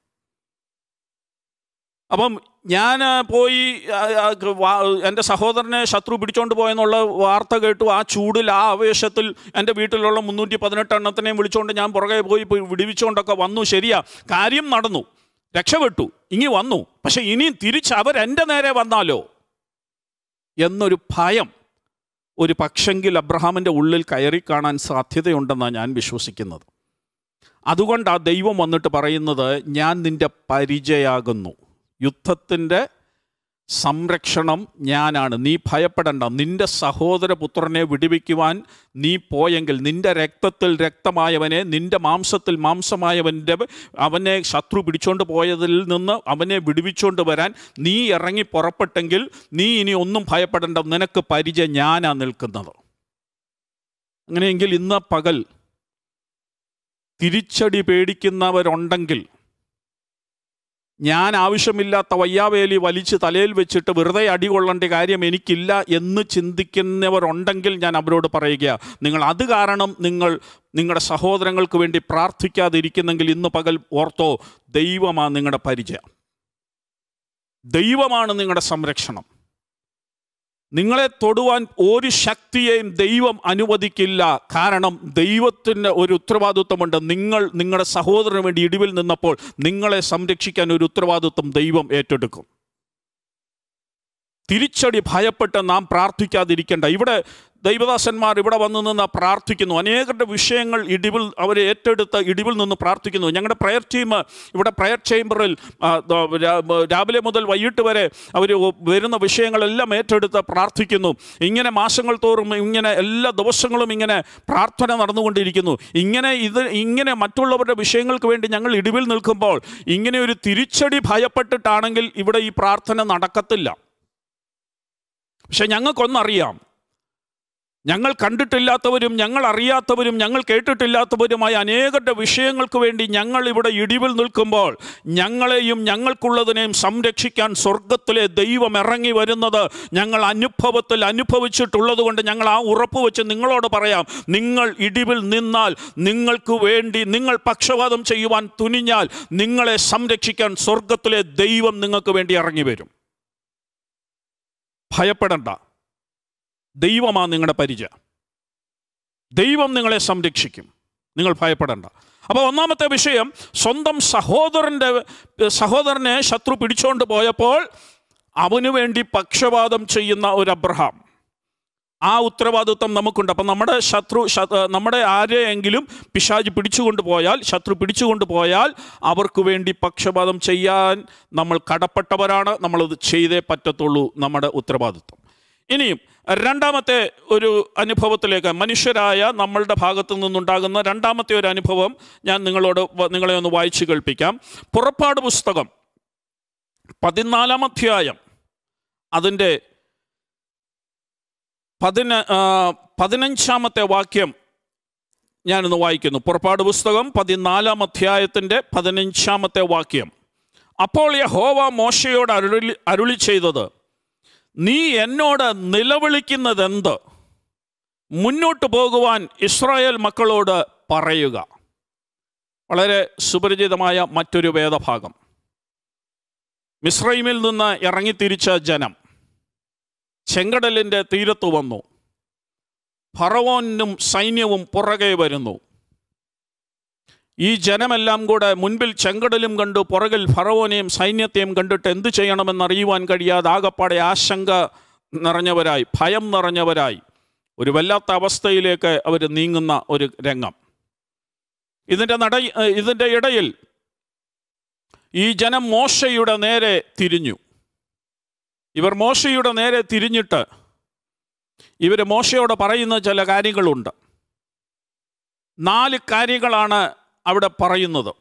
അപ്പം ഞാൻ പോയി ആ, ആ, വാ- എൻ്റെ സഹോദരനെ ശത്രു പിടിച്ചോണ്ട് പോയെന്നുള്ള വാർത്ത കേട്ടു ആ ചൂടിൽ ആ ആവേശത്തിൽ എൻ്റെ വീട്ടിലുള്ള മുന്നൂറ്റി പതിനെട്ട് എണ്ണത്തിനെയും വിളിച്ചുകൊണ്ട് ഞാൻ പുറകെ പോയി പോയി വിടിവിച്ചുകൊണ്ടൊക്കെ വന്നു ശരിയാ കാര്യം നടന്നു രക്ഷപ്പെട്ടു ഇനി വന്നു പക്ഷെ ഇനിയും തിരിച്ച് അവരെൻ്റെ നേരെ വന്നാലോ എന്നൊരു ഭയം ഒരു പക്ഷെങ്കിൽ അബ്രഹാമിൻ്റെ ഉള്ളിൽ കയറി കാണാൻ സാധ്യതയുണ്ടെന്നാണ് ഞാൻ വിശ്വസിക്കുന്നത് അതുകൊണ്ട് ആ ദൈവം വന്നിട്ട് പറയുന്നത് ഞാൻ നിൻ്റെ പരിചയാകുന്നു യുദ്ധത്തിൻ്റെ സംരക്ഷണം ഞാനാണ് നീ ഭയപ്പെടേണ്ട നിന്റെ സഹോദരപുത്രനെ വിടുവിക്കുവാൻ നീ പോയെങ്കിൽ നിന്റെ രക്തത്തിൽ രക്തമായവനെ നിന്റെ മാംസത്തിൽ മാംസമായവൻ്റെ അവനെ ശത്രു പിടിച്ചോണ്ട് പോയതിൽ നിന്ന് അവനെ വിടുവിച്ചുകൊണ്ട് വരാൻ നീ ഇറങ്ങി പുറപ്പെട്ടെങ്കിൽ നീ ഇനി ഒന്നും ഭയപ്പെടേണ്ട നിനക്ക് പരിചയം ഞാനാ നിൽക്കുന്നത് അങ്ങനെയെങ്കിൽ ഇന്ന് പകൽ തിരിച്ചടി പേടിക്കുന്നവരുണ്ടെങ്കിൽ ഞാൻ ആവശ്യമില്ലാത്ത വയ്യാവേലി വലിച്ച് തലയിൽ വെച്ചിട്ട് വെറുതെ അടി കൊള്ളേണ്ട കാര്യം എനിക്കില്ല എന്ന് ചിന്തിക്കുന്നവരുണ്ടെങ്കിൽ ഞാൻ അവരോട് പറയുക നിങ്ങൾ അത് കാരണം നിങ്ങൾ നിങ്ങളുടെ സഹോദരങ്ങൾക്ക് വേണ്ടി പ്രാർത്ഥിക്കാതിരിക്കുന്നെങ്കിൽ ഇന്ന് പകൽ ഓർത്തോ ദൈവമാണ് നിങ്ങളുടെ പരിചയം ദൈവമാണ് നിങ്ങളുടെ സംരക്ഷണം നിങ്ങളെ തൊടുവാൻ ഒരു ശക്തിയെയും ദൈവം അനുവദിക്കില്ല കാരണം ദൈവത്തിന് ഒരു ഉത്തരവാദിത്വമുണ്ട് നിങ്ങൾ നിങ്ങളുടെ സഹോദരന് വേണ്ടി ഇടിവിൽ നിന്നപ്പോൾ നിങ്ങളെ സംരക്ഷിക്കാൻ ഒരു ഉത്തരവാദിത്വം ദൈവം ഏറ്റെടുക്കും തിരിച്ചടി ഭയപ്പെട്ട് നാം പ്രാർത്ഥിക്കാതിരിക്കേണ്ട ഇവിടെ ദൈവദാസന്മാർ ഇവിടെ വന്നു നിന്ന് പ്രാർത്ഥിക്കുന്നു അനേകരുടെ വിഷയങ്ങൾ ഇടിവിൽ അവർ ഏറ്റെടുത്ത് ഇടിവിൽ നിന്ന് പ്രാർത്ഥിക്കുന്നു ഞങ്ങളുടെ പ്രയർ ടീം ഇവിടെ പ്രയർ ചേംബറിൽ ആ, ദ- രാ- രാവിലെ മുതൽ വൈകിട്ട് വരെ അവർ വരുന്ന വിഷയങ്ങളെല്ലാം ഏറ്റെടുത്ത് പ്രാർത്ഥിക്കുന്നു ഇങ്ങനെ മാസങ്ങൾ തോറും ഇങ്ങനെ എല്ലാ ദിവസങ്ങളും ഇങ്ങനെ പ്രാർത്ഥന നടന്നുകൊണ്ടിരിക്കുന്നു ഇങ്ങനെ ഇത് ഇങ്ങനെ മറ്റുള്ളവരുടെ വിഷയങ്ങൾക്ക് വേണ്ടി ഞങ്ങൾ ഇടിവിൽ നിൽക്കുമ്പോൾ ഇങ്ങനെ ഒരു തിരിച്ചടി ഭയപ്പെട്ടിട്ടാണെങ്കിൽ ഇവിടെ ഈ പ്രാർത്ഥന നടക്കത്തില്ല പക്ഷെ ഞങ്ങൾക്കൊന്നറിയാം ഞങ്ങൾ കണ്ടിട്ടില്ലാത്തവരും ഞങ്ങൾ അറിയാത്തവരും ഞങ്ങൾ കേട്ടിട്ടില്ലാത്തവരുമായ അനേകരുടെ വിഷയങ്ങൾക്ക് വേണ്ടി ഞങ്ങൾ ഇവിടെ ഇടിവിൽ നിൽക്കുമ്പോൾ ഞങ്ങളെയും ഞങ്ങൾക്കുള്ളതിനെയും സംരക്ഷിക്കാൻ സ്വർഗത്തിലെ ദൈവം ഇറങ്ങി വരുന്നത് ഞങ്ങൾ അനുഭവത്തിൽ അനുഭവിച്ചിട്ടുള്ളത് കൊണ്ട് ഞങ്ങൾ ആ ഉറപ്പ് വെച്ച് നിങ്ങളോട് പറയാം നിങ്ങൾ ഇടിവിൽ നിന്നാൽ നിങ്ങൾക്ക് വേണ്ടി നിങ്ങൾ പക്ഷപാതം ചെയ്യുവാൻ തുനിഞ്ഞാൽ നിങ്ങളെ സംരക്ഷിക്കാൻ സ്വർഗത്തിലെ ദൈവം നിങ്ങൾക്ക് വേണ്ടി ഇറങ്ങി വരും ഭയപ്പെടണ്ട ദൈവമാണ് നിങ്ങളുടെ പരിചയം ദൈവം നിങ്ങളെ സംരക്ഷിക്കും നിങ്ങൾ ഭയപ്പെടേണ്ട അപ്പോൾ ഒന്നാമത്തെ വിഷയം സ്വന്തം സഹോദരൻ്റെ സഹോദരനെ ശത്രു പിടിച്ചുകൊണ്ട് പോയപ്പോൾ അവനു വേണ്ടി പക്ഷപാതം ചെയ്യുന്ന ഒരു അബ്രഹാം ആ ഉത്തരവാദിത്വം നമുക്കുണ്ട് അപ്പം നമ്മുടെ ശത്രു ശ- നമ്മുടെ ആരെയെങ്കിലും പിശാജ് പിടിച്ചുകൊണ്ട് പോയാൽ ശത്രു പിടിച്ചുകൊണ്ട് പോയാൽ അവർക്ക് വേണ്ടി പക്ഷപാതം ചെയ്യാൻ നമ്മൾ കടപ്പെട്ടവരാണ് നമ്മളത് ചെയ്തേ പറ്റത്തുള്ളൂ നമ്മുടെ ഉത്തരവാദിത്വം ഇനിയും രണ്ടാമത്തെ ഒരു അനുഭവത്തിലേക്ക് മനുഷ്യരായ നമ്മളുടെ ഭാഗത്തു നിന്നുണ്ടാകുന്ന രണ്ടാമത്തെ ഒരു അനുഭവം ഞാൻ നിങ്ങളോട് വ- നിങ്ങളെ ഒന്ന് വായിച്ചു കേൾപ്പിക്കാം പുറപ്പാട് പുസ്തകം പതിനാലാം അധ്യായം അതിൻ്റെ പതിന ആ, പതിനഞ്ചാമത്തെ വാക്യം ഞാനൊന്ന് വായിക്കുന്നു പുറപ്പാട് പുസ്തകം പതിനാലാം അധ്യായത്തിൻ്റെ പതിനഞ്ചാമത്തെ വാക്യം അപ്പോൾ യഹോവ മോശയോട് അരുളി അരുളി ചെയ്തത് നീ എന്നോട് നിലവിളിക്കുന്നതെന്ത് മുന്നോട്ട് പോകുവാൻ ഇസ്രായേൽ മക്കളോട് പറയുക വളരെ സുപരിചിതമായ മറ്റൊരു വേദഭാഗം മിസ്രൈമിൽ നിന്ന് ഇറങ്ങിത്തിരിച്ച ജനം ചെങ്കടലിൻ്റെ തീരത്ത് വന്നു ഫറവോനും സൈന്യവും പുറകെ വരുന്നു ഈ ജനമെല്ലാം കൂടെ മുൻപിൽ ചെങ്കടലും കണ്ടു പുറകിൽ ഫറവോനെയും സൈന്യത്തെയും കണ്ടിട്ട് എന്ത് ചെയ്യണമെന്നറിയുവാൻ കഴിയാതെ ആകപ്പാടെ ആശങ്ക നിറഞ്ഞവരായി ഭയം നിറഞ്ഞവരായി ഒരു വല്ലാത്ത അവസ്ഥയിലേക്ക് അവർ നീങ്ങുന്ന ഒരു രംഗം ഇതിൻ്റെ നട ഇതിൻ്റെ ഇടയിൽ ഈ ജനം മോശയുടെ നേരെ തിരിഞ്ഞു ഇവർ മോശയുടെ നേരെ തിരിഞ്ഞിട്ട് ഇവർ മോശയോട് പറയുന്ന ചില കാര്യങ്ങളുണ്ട് നാല് കാര്യങ്ങളാണ് അവിടെ പറയുന്നത്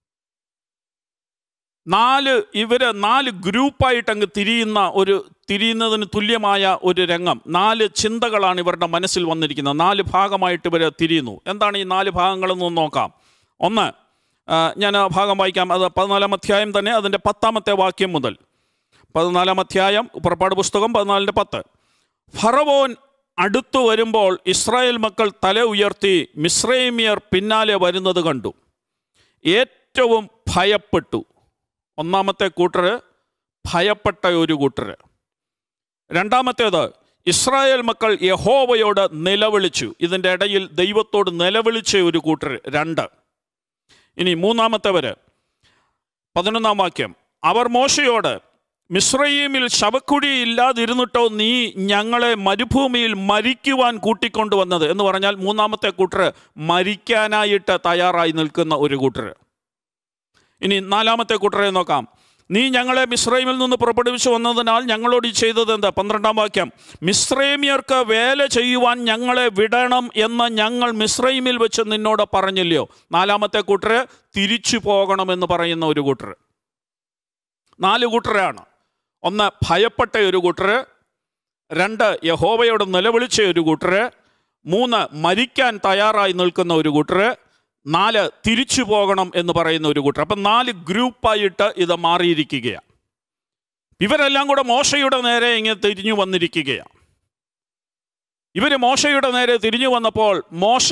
നാല് ഇവര് നാല് ഗ്രൂപ്പായിട്ട് അങ്ങ് തിരിയുന്ന ഒരു തിരിയുന്നതിന് തുല്യമായ ഒരു രംഗം നാല് ചിന്തകളാണ് ഇവരുടെ മനസ്സിൽ വന്നിരിക്കുന്നത് നാല് ഭാഗമായിട്ട് ഇവർ തിരിയുന്നു എന്താണ് ഈ നാല് ഭാഗങ്ങളെന്ന് നോക്കാം ഒന്ന് ആ, ഞാൻ ആ ഭാഗം വായിക്കാം അത് പതിനാലാം അധ്യായം തന്നെ അതിൻ്റെ പത്താമത്തെ വാക്യം മുതൽ പതിനാലാം അധ്യായം പുറപ്പാട് പുസ്തകം പതിനാലിൻ്റെ പത്ത് ഫറവോൻ അടുത്തു വരുമ്പോൾ ഇസ്രായേൽ മക്കൾ തല ഉയർത്തി മിശ്രൈമിയർ പിന്നാലെ വരുന്നത് കണ്ടു ഏറ്റവും ഭയപ്പെട്ടു ഒന്നാമത്തെ കൂട്ടർ ഭയപ്പെട്ട ഒരു കൂട്ടർ രണ്ടാമത്തേത് ഇസ്രായേൽ മക്കൾ യഹോവയോട് നിലവിളിച്ചു ഇതിൻ്റെ ഇടയിൽ ദൈവത്തോട് നിലവിളിച്ച ഒരു കൂട്ടർ രണ്ട് ഇനി മൂന്നാമത്തേവര് പതിനൊന്നാം വാക്യം അവർ മോശയോട് മിശ്രയീമിൽ ശവക്കുഴി ഇല്ലാതിരുന്നിട്ടോ നീ ഞങ്ങളെ മരുഭൂമിയിൽ മരിക്കുവാൻ കൂട്ടിക്കൊണ്ടുവന്നത് എന്ന് പറഞ്ഞാൽ മൂന്നാമത്തെ കൂട്ടർ മരിക്കാനായിട്ട് തയ്യാറായി നിൽക്കുന്ന ഒരു കൂട്ടർ ഇനി നാലാമത്തെ കൂട്ടരെ നോക്കാം നീ ഞങ്ങളെ മിശ്രൈമിൽ നിന്ന് പുറപ്പെടുവിച്ചു വന്നതിനാൽ ഞങ്ങളോട് ഈ ചെയ്തത് എന്താ പന്ത്രണ്ടാം വാക്യം മിശ്രൈമിയർക്ക് വേല ചെയ്യുവാൻ ഞങ്ങളെ വിടണം എന്ന് ഞങ്ങൾ മിശ്രൈമിൽ വെച്ച് നിന്നോട് പറഞ്ഞില്ലയോ നാലാമത്തെ കൂട്ടർ തിരിച്ചു പോകണമെന്ന് പറയുന്ന ഒരു കൂട്ടർ നാല് കൂട്ടരാണ് ഒന്ന് ഭയപ്പെട്ട ഒരു കൂട്ടർ രണ്ട് യഹോവയോട് നിലവിളിച്ച ഒരു കൂട്ടർ മൂന്ന് മരിക്കാൻ തയ്യാറായി നിൽക്കുന്ന ഒരു കൂട്ടർ നാല് തിരിച്ചു പോകണം എന്ന് പറയുന്ന ഒരു കൂട്ടർ അപ്പം നാല് ഗ്രൂപ്പായിട്ട് ഇത് മാറിയിരിക്കുകയാണ് ഇവരെല്ലാം കൂടെ മോശയുടെ നേരെ ഇങ്ങനെ തിരിഞ്ഞു വന്നിരിക്കുകയാണ് ഇവർ മോശയുടെ നേരെ തിരിഞ്ഞു വന്നപ്പോൾ മോശ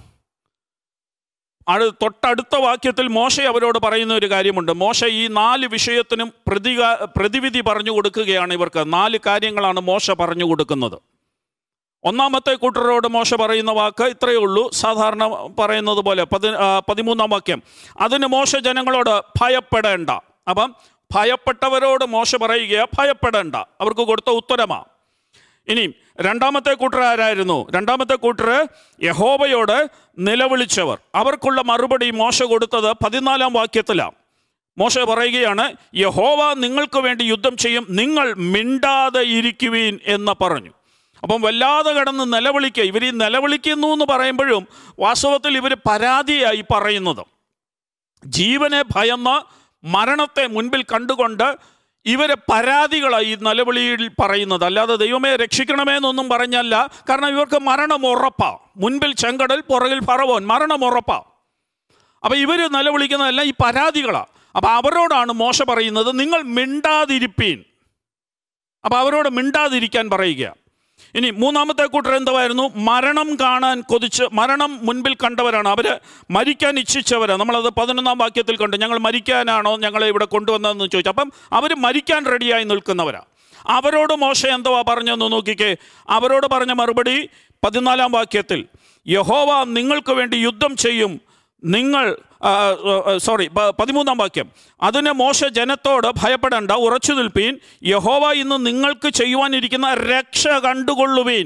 അത് തൊട്ടടുത്ത വാക്യത്തിൽ മോശ അവരോട് പറയുന്ന ഒരു കാര്യമുണ്ട് മോശ ഈ നാല് വിഷയത്തിനും പ്രതികാ പ്രതിവിധി പറഞ്ഞു കൊടുക്കുകയാണ് ഇവർക്ക് നാല് കാര്യങ്ങളാണ് മോശ പറഞ്ഞു കൊടുക്കുന്നത് ഒന്നാമത്തെ കൂട്ടരോട് മോശ പറയുന്ന വാക്ക് ഇത്രയേ ഉള്ളൂ സാധാരണ പറയുന്നത് പോലെ പതി ആ, പതിമൂന്നാം വാക്യം അതിന് മോശ ജനങ്ങളോട് ഭയപ്പെടേണ്ട അപ്പം ഭയപ്പെട്ടവരോട് മോശ പറയുക ഭയപ്പെടേണ്ട അവർക്ക് കൊടുത്ത ഉത്തരമാ ഇനി രണ്ടാമത്തെ കൂട്ടർ ആരായിരുന്നു രണ്ടാമത്തെ കൂട്ടർ യഹോവയോട് നിലവിളിച്ചവർ അവർക്കുള്ള മറുപടി മോശ കൊടുത്തത് പതിനാലാം വാക്യത്തിലാണ് മോശ പറയുകയാണ് യഹോവ നിങ്ങൾക്ക് വേണ്ടി യുദ്ധം ചെയ്യും നിങ്ങൾ മിണ്ടാതെ ഇരിക്കുവീൻ എന്ന് പറഞ്ഞു അപ്പം വല്ലാതെ കിടന്ന് നിലവിളിക്കുക ഇവർ ഈ നിലവിളിക്കുന്നു എന്ന് പറയുമ്പോഴും വാസ്തവത്തിൽ ഇവർ പരാതിയായി പറയുന്നത് ജീവനെ ഭയന്ന് മരണത്തെ മുൻപിൽ കണ്ടുകൊണ്ട് ഇവരെ പരാതികളായി ഈ നിലവിളിയിൽ പറയുന്നത് അല്ലാതെ ദൈവമേ രക്ഷിക്കണമേ എന്നൊന്നും പറഞ്ഞല്ല കാരണം ഇവർക്ക് മരണം ഉറപ്പാ മുൻപിൽ ചെങ്കടൽ പുറകിൽ ഫറവോൻ മരണം ഉറപ്പാ അപ്പം ഇവർ നിലവിളിക്കുന്നതെല്ലാം ഈ പരാതികളാണ് അപ്പം അവരോടാണ് മോശ പറയുന്നത് നിങ്ങൾ മിണ്ടാതിരിപ്പീൻ അപ്പം അവരോട് മിണ്ടാതിരിക്കാൻ പറയുക ഇനി മൂന്നാമത്തെ കൂട്ടർ എന്തുവായിരുന്നു മരണം കാണാൻ കൊതിച്ച് മരണം മുൻപിൽ കണ്ടവരാണ് അവർ മരിക്കാൻ ഇച്ഛിച്ചവരാണ് നമ്മളത് പതിനൊന്നാം വാക്യത്തിൽ കണ്ടു ഞങ്ങൾ മരിക്കാനാണോ ഞങ്ങളെ ഇവിടെ കൊണ്ടുവന്നതെന്ന് ചോദിച്ചു അപ്പം അവർ മരിക്കാൻ റെഡിയായി നിൽക്കുന്നവരാണ് അവരോട് മോശ എന്തുവാ പറഞ്ഞെന്ന് നോക്കിക്കേ അവരോട് പറഞ്ഞ മറുപടി പതിനാലാം വാക്യത്തിൽ യഹോവ നിങ്ങൾക്ക് വേണ്ടി യുദ്ധം ചെയ്യും നിങ്ങൾ സോറി പതിമൂന്നാം വാക്യം അതിന് മോശ ജനത്തോട് ഭയപ്പെടേണ്ട ഉറച്ചു നിൽപ്പീൻ യഹോവ ഇന്ന് നിങ്ങൾക്ക് ചെയ്യുവാനിരിക്കുന്ന രക്ഷ കണ്ടുകൊള്ളുവീൻ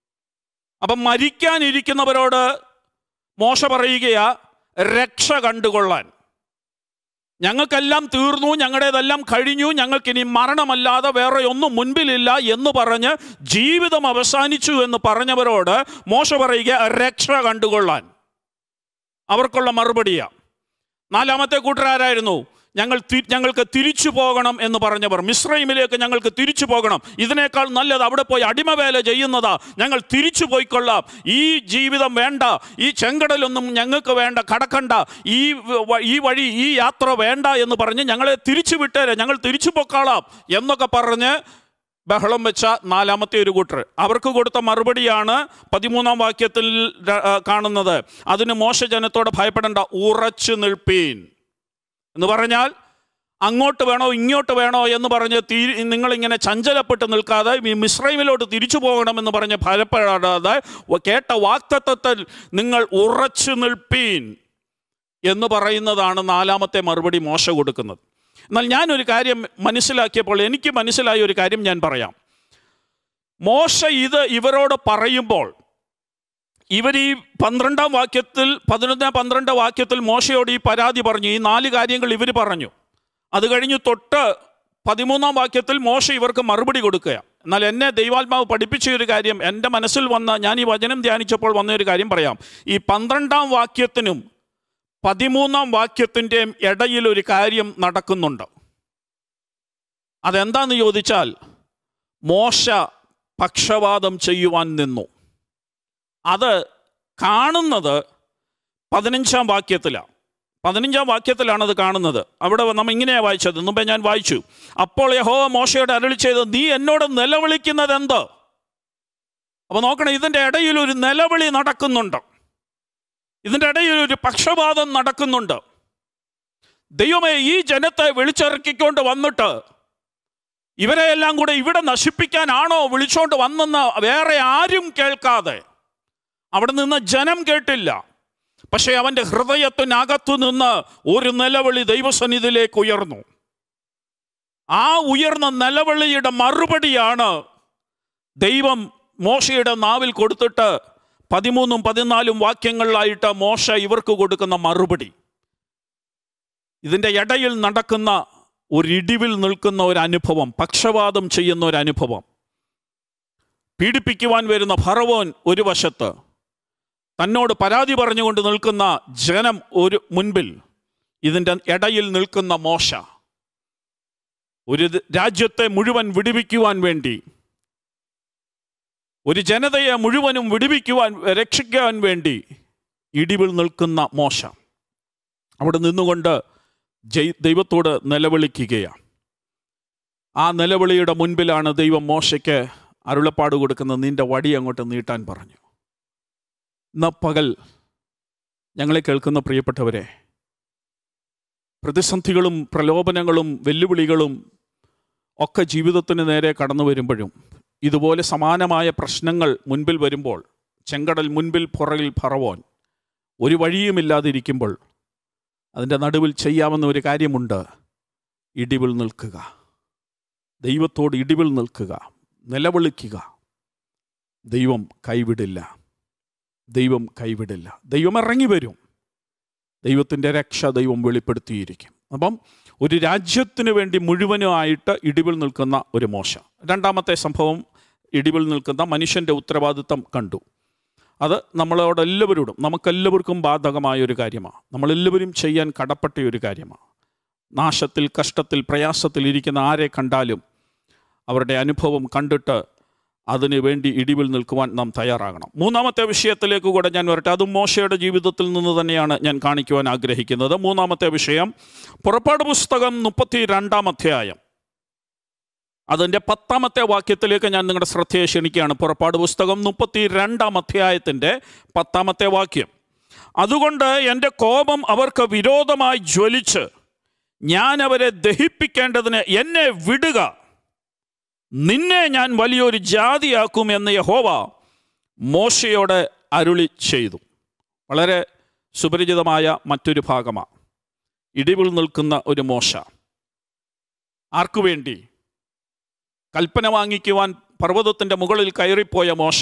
അപ്പം മരിക്കാനിരിക്കുന്നവരോട് മോശ പറയുകയാ രക്ഷ കണ്ടുകൊള്ളാൻ ഞങ്ങൾക്കെല്ലാം തീർന്നു ഞങ്ങളുടേതെല്ലാം കഴിഞ്ഞു ഞങ്ങൾക്കിനി മരണമല്ലാതെ വേറെ ഒന്നും മുൻപിലില്ല എന്ന് പറഞ്ഞ് ജീവിതം അവസാനിച്ചു എന്ന് പറഞ്ഞവരോട് മോശ പറയുക രക്ഷ കണ്ടുകൊള്ളാൻ അവർക്കുള്ള മറുപടിയാ നാലാമത്തെ കൂട്ടരാരായിരുന്നു ഞങ്ങൾ തി- ഞങ്ങൾക്ക് തിരിച്ചു പോകണം എന്ന് പറഞ്ഞവർ മിശ്രൈമിലേക്ക് ഞങ്ങൾക്ക് തിരിച്ചു പോകണം ഇതിനേക്കാൾ നല്ലത് അവിടെ പോയി അടിമവേല ചെയ്യുന്നതാ ഞങ്ങൾ തിരിച്ചു പോയിക്കൊള്ളാം ഈ ജീവിതം വേണ്ട ഈ ചെങ്കടലൊന്നും ഞങ്ങൾക്ക് വേണ്ട കടക്കണ്ട ഈ വ- ഈ വഴി ഈ യാത്ര വേണ്ട എന്ന് പറഞ്ഞ് ഞങ്ങളെ തിരിച്ചു വിട്ടേരെ ഞങ്ങൾ തിരിച്ചു പൊക്കാളാം എന്നൊക്കെ പറഞ്ഞ് ബഹളം വെച്ച നാലാമത്തെ ഒരു കൂട്ടർ അവർക്ക് കൊടുത്ത മറുപടിയാണ് പതിമൂന്നാം വാക്യത്തിൽ ര- ആ, കാണുന്നത് അതിന് മോശ ജനത്തോട് ഭയപ്പെടേണ്ട ഉറച്ചു നിൽപ്പീൻ എന്ന് പറഞ്ഞാൽ അങ്ങോട്ട് വേണോ ഇങ്ങോട്ട് വേണോ എന്ന് പറഞ്ഞ് തീ നിങ്ങളിങ്ങനെ ചഞ്ചലപ്പെട്ട് നിൽക്കാതെ ഈ മിശ്രൈമിലോട്ട് തിരിച്ചു പോകണമെന്ന് പറഞ്ഞ് ഭയപ്പെടാതെ കേട്ട വാക്തത്വത്തിൽ നിങ്ങൾ ഉറച്ചു നിൽപ്പീൻ എന്ന് പറയുന്നതാണ് നാലാമത്തെ മറുപടി മോശ കൊടുക്കുന്നത് എന്നാൽ ഞാനൊരു കാര്യം മനസ്സിലാക്കിയപ്പോൾ എനിക്ക് മനസ്സിലായ ഒരു കാര്യം ഞാൻ പറയാം മോശ ഇത് ഇവരോട് പറയുമ്പോൾ ഇവർ ഈ പന്ത്രണ്ടാം വാക്യത്തിൽ പതിനൊന്ന് പന്ത്രണ്ട് വാക്യത്തിൽ മോശയോട് ഈ പരാതി പറഞ്ഞു ഈ നാല് കാര്യങ്ങൾ ഇവർ പറഞ്ഞു അത് കഴിഞ്ഞ് തൊട്ട് പതിമൂന്നാം വാക്യത്തിൽ മോശ ഇവർക്ക് മറുപടി കൊടുക്കുക എന്നാൽ എന്നെ ദൈവാത്മാവ് പഠിപ്പിച്ച ഒരു കാര്യം എൻ്റെ മനസ്സിൽ വന്ന ഞാൻ ഈ വചനം ധ്യാനിച്ചപ്പോൾ വന്ന ഒരു കാര്യം പറയാം ഈ പന്ത്രണ്ടാം വാക്യത്തിനും പതിമൂന്നാം വാക്യത്തിൻ്റെയും ഇടയിൽ ഒരു കാര്യം നടക്കുന്നുണ്ട് അതെന്താന്ന് ചോദിച്ചാൽ മോശ പക്ഷപാതം ചെയ്യുവാൻ നിന്നു അത് കാണുന്നത് പതിനഞ്ചാം വാക്യത്തിലാണ് പതിനഞ്ചാം വാക്യത്തിലാണ് അത് കാണുന്നത് അവിടെ നമ്മൾ ഇങ്ങനെയാണ് വായിച്ചത് മുമ്പേ ഞാൻ വായിച്ചു അപ്പോൾ യഹോവ മോശയോട് അരളി ചെയ്ത് നീ എന്നോട് നിലവിളിക്കുന്നത് എന്ത് അപ്പോൾ നോക്കണം ഇതിൻ്റെ ഇടയിൽ ഒരു നിലവിളി നടക്കുന്നുണ്ട് ഇതിൻ്റെ ഇടയിൽ ഒരു പക്ഷപാതം നടക്കുന്നുണ്ട് ദൈവമേ ഈ ജനത്തെ വിളിച്ചിറക്കിക്കൊണ്ട് വന്നിട്ട് ഇവരെ എല്ലാം കൂടെ ഇവിടെ നശിപ്പിക്കാനാണോ വിളിച്ചോണ്ട് വന്നെന്ന് വേറെ ആരും കേൾക്കാതെ അവിടെ നിന്ന് ജനം കേട്ടില്ല പക്ഷേ അവൻ്റെ ഹൃദയത്തിനകത്തു നിന്ന് ഒരു നിലവിളി ദൈവസന്നിധിയിലേക്ക് ഉയർന്നു ആ ഉയർന്ന നിലവിളിയുടെ മറുപടിയാണ് ദൈവം മോശയുടെ നാവിൽ കൊടുത്തിട്ട് പതിമൂന്നും പതിനാലും വാക്യങ്ങളിലായിട്ട് മോശ ഇവർക്ക് കൊടുക്കുന്ന മറുപടി ഇതിൻ്റെ ഇടയിൽ നടക്കുന്ന ഒരു ഇടിവിൽ നിൽക്കുന്ന ഒരു അനുഭവം പക്ഷപാതം ചെയ്യുന്ന ഒരു അനുഭവം പീഡിപ്പിക്കുവാൻ വരുന്ന ഫറവോൻ ഒരു വശത്ത് തന്നോട് പരാതി പറഞ്ഞുകൊണ്ട് നിൽക്കുന്ന ജനം ഒരു മുൻപിൽ ഇതിൻ്റെ ഇടയിൽ നിൽക്കുന്ന മോശ ഒരു രാജ്യത്തെ മുഴുവൻ വിടുവിക്കുവാൻ വേണ്ടി ഒരു ജനതയെ മുഴുവനും വിടുവിക്കുവാൻ രക്ഷിക്കുവാൻ വേണ്ടി ഇടിവിൽ നിൽക്കുന്ന മോശ അവിടെ നിന്നുകൊണ്ട് ജയ് ദൈവത്തോട് നിലവിളിക്കുകയാണ് ആ നിലവിളിയുടെ മുൻപിലാണ് ദൈവം മോശയ്ക്ക് അരുളപ്പാട് കൊടുക്കുന്നത് നിന്റെ വടി അങ്ങോട്ട് നീട്ടാൻ പറഞ്ഞു ഇന്ന് പകൽ ഞങ്ങളെ കേൾക്കുന്ന പ്രിയപ്പെട്ടവരെ പ്രതിസന്ധികളും പ്രലോഭനങ്ങളും വെല്ലുവിളികളും ഒക്കെ ജീവിതത്തിന് നേരെ കടന്നു വരുമ്പോഴും ഇതുപോലെ സമാനമായ പ്രശ്നങ്ങൾ മുൻപിൽ വരുമ്പോൾ ചെങ്കടൽ മുൻപിൽ പുറകിൽ പറവോൻ ഒരു വഴിയുമില്ലാതിരിക്കുമ്പോൾ അതിൻ്റെ നടുവിൽ ചെയ്യാവുന്ന ഒരു കാര്യമുണ്ട് ഇടിവിൽ നിൽക്കുക ദൈവത്തോട് ഇടിവിൽ നിൽക്കുക നിലവിളിക്കുക ദൈവം കൈവിടില്ല ദൈവം കൈവിടില്ല ദൈവം ഇറങ്ങി വരും ദൈവത്തിൻ്റെ രക്ഷ ദൈവം വെളിപ്പെടുത്തിയിരിക്കും അപ്പം ഒരു രാജ്യത്തിന് വേണ്ടി മുഴുവനുമായിട്ട് ഇടിവിൽ നിൽക്കുന്ന ഒരു മോശ രണ്ടാമത്തെ സംഭവം ഇടിവിൽ നിൽക്കുന്ന മനുഷ്യൻ്റെ ഉത്തരവാദിത്തം കണ്ടു അത് നമ്മളോട് എല്ലാവരോടും നമുക്കെല്ലാവർക്കും ബാധകമായ ഒരു കാര്യമാണ് നമ്മളെല്ലാവരും ചെയ്യാൻ കടപ്പെട്ട ഒരു കാര്യമാണ് നാശത്തിൽ കഷ്ടത്തിൽ പ്രയാസത്തിൽ ഇരിക്കുന്ന ആരെ കണ്ടാലും അവരുടെ അനുഭവം കണ്ടിട്ട് അതിനു വേണ്ടി ഇടിവിൽ നിൽക്കുവാൻ നാം തയ്യാറാകണം മൂന്നാമത്തെ വിഷയത്തിലേക്ക് കൂടെ ഞാൻ വരട്ടെ അതും മോശയുടെ ജീവിതത്തിൽ നിന്ന് തന്നെയാണ് ഞാൻ കാണിക്കുവാൻ ആഗ്രഹിക്കുന്നത് മൂന്നാമത്തെ വിഷയം പുറപ്പാട് പുസ്തകം മുപ്പത്തി രണ്ടാം അധ്യായം അതിൻ്റെ പത്താമത്തെ വാക്യത്തിലേക്ക് ഞാൻ നിങ്ങളുടെ ശ്രദ്ധയെ ക്ഷണിക്കുകയാണ് പുറപ്പാട് പുസ്തകം മുപ്പത്തി രണ്ടാം അധ്യായത്തിൻ്റെ പത്താമത്തെ വാക്യം അതുകൊണ്ട് എൻ്റെ കോപം അവർക്ക് വിരോധമായി ജ്വലിച്ച് ഞാൻ അവരെ ദഹിപ്പിക്കേണ്ടതിന് എന്നെ വിടുക നിന്നെ ഞാൻ വലിയൊരു ജാതിയാക്കും എന്ന് യഹോവ മോശയോട് അരുളി ചെയ്തു വളരെ സുപരിചിതമായ മറ്റൊരു ഭാഗമാണ് ഇടിവിൽ നിൽക്കുന്ന ഒരു മോശ ആർക്കു വേണ്ടി കൽപ്പന വാങ്ങിക്കുവാൻ പർവ്വതത്തിൻ്റെ മുകളിൽ കയറിപ്പോയ മോശ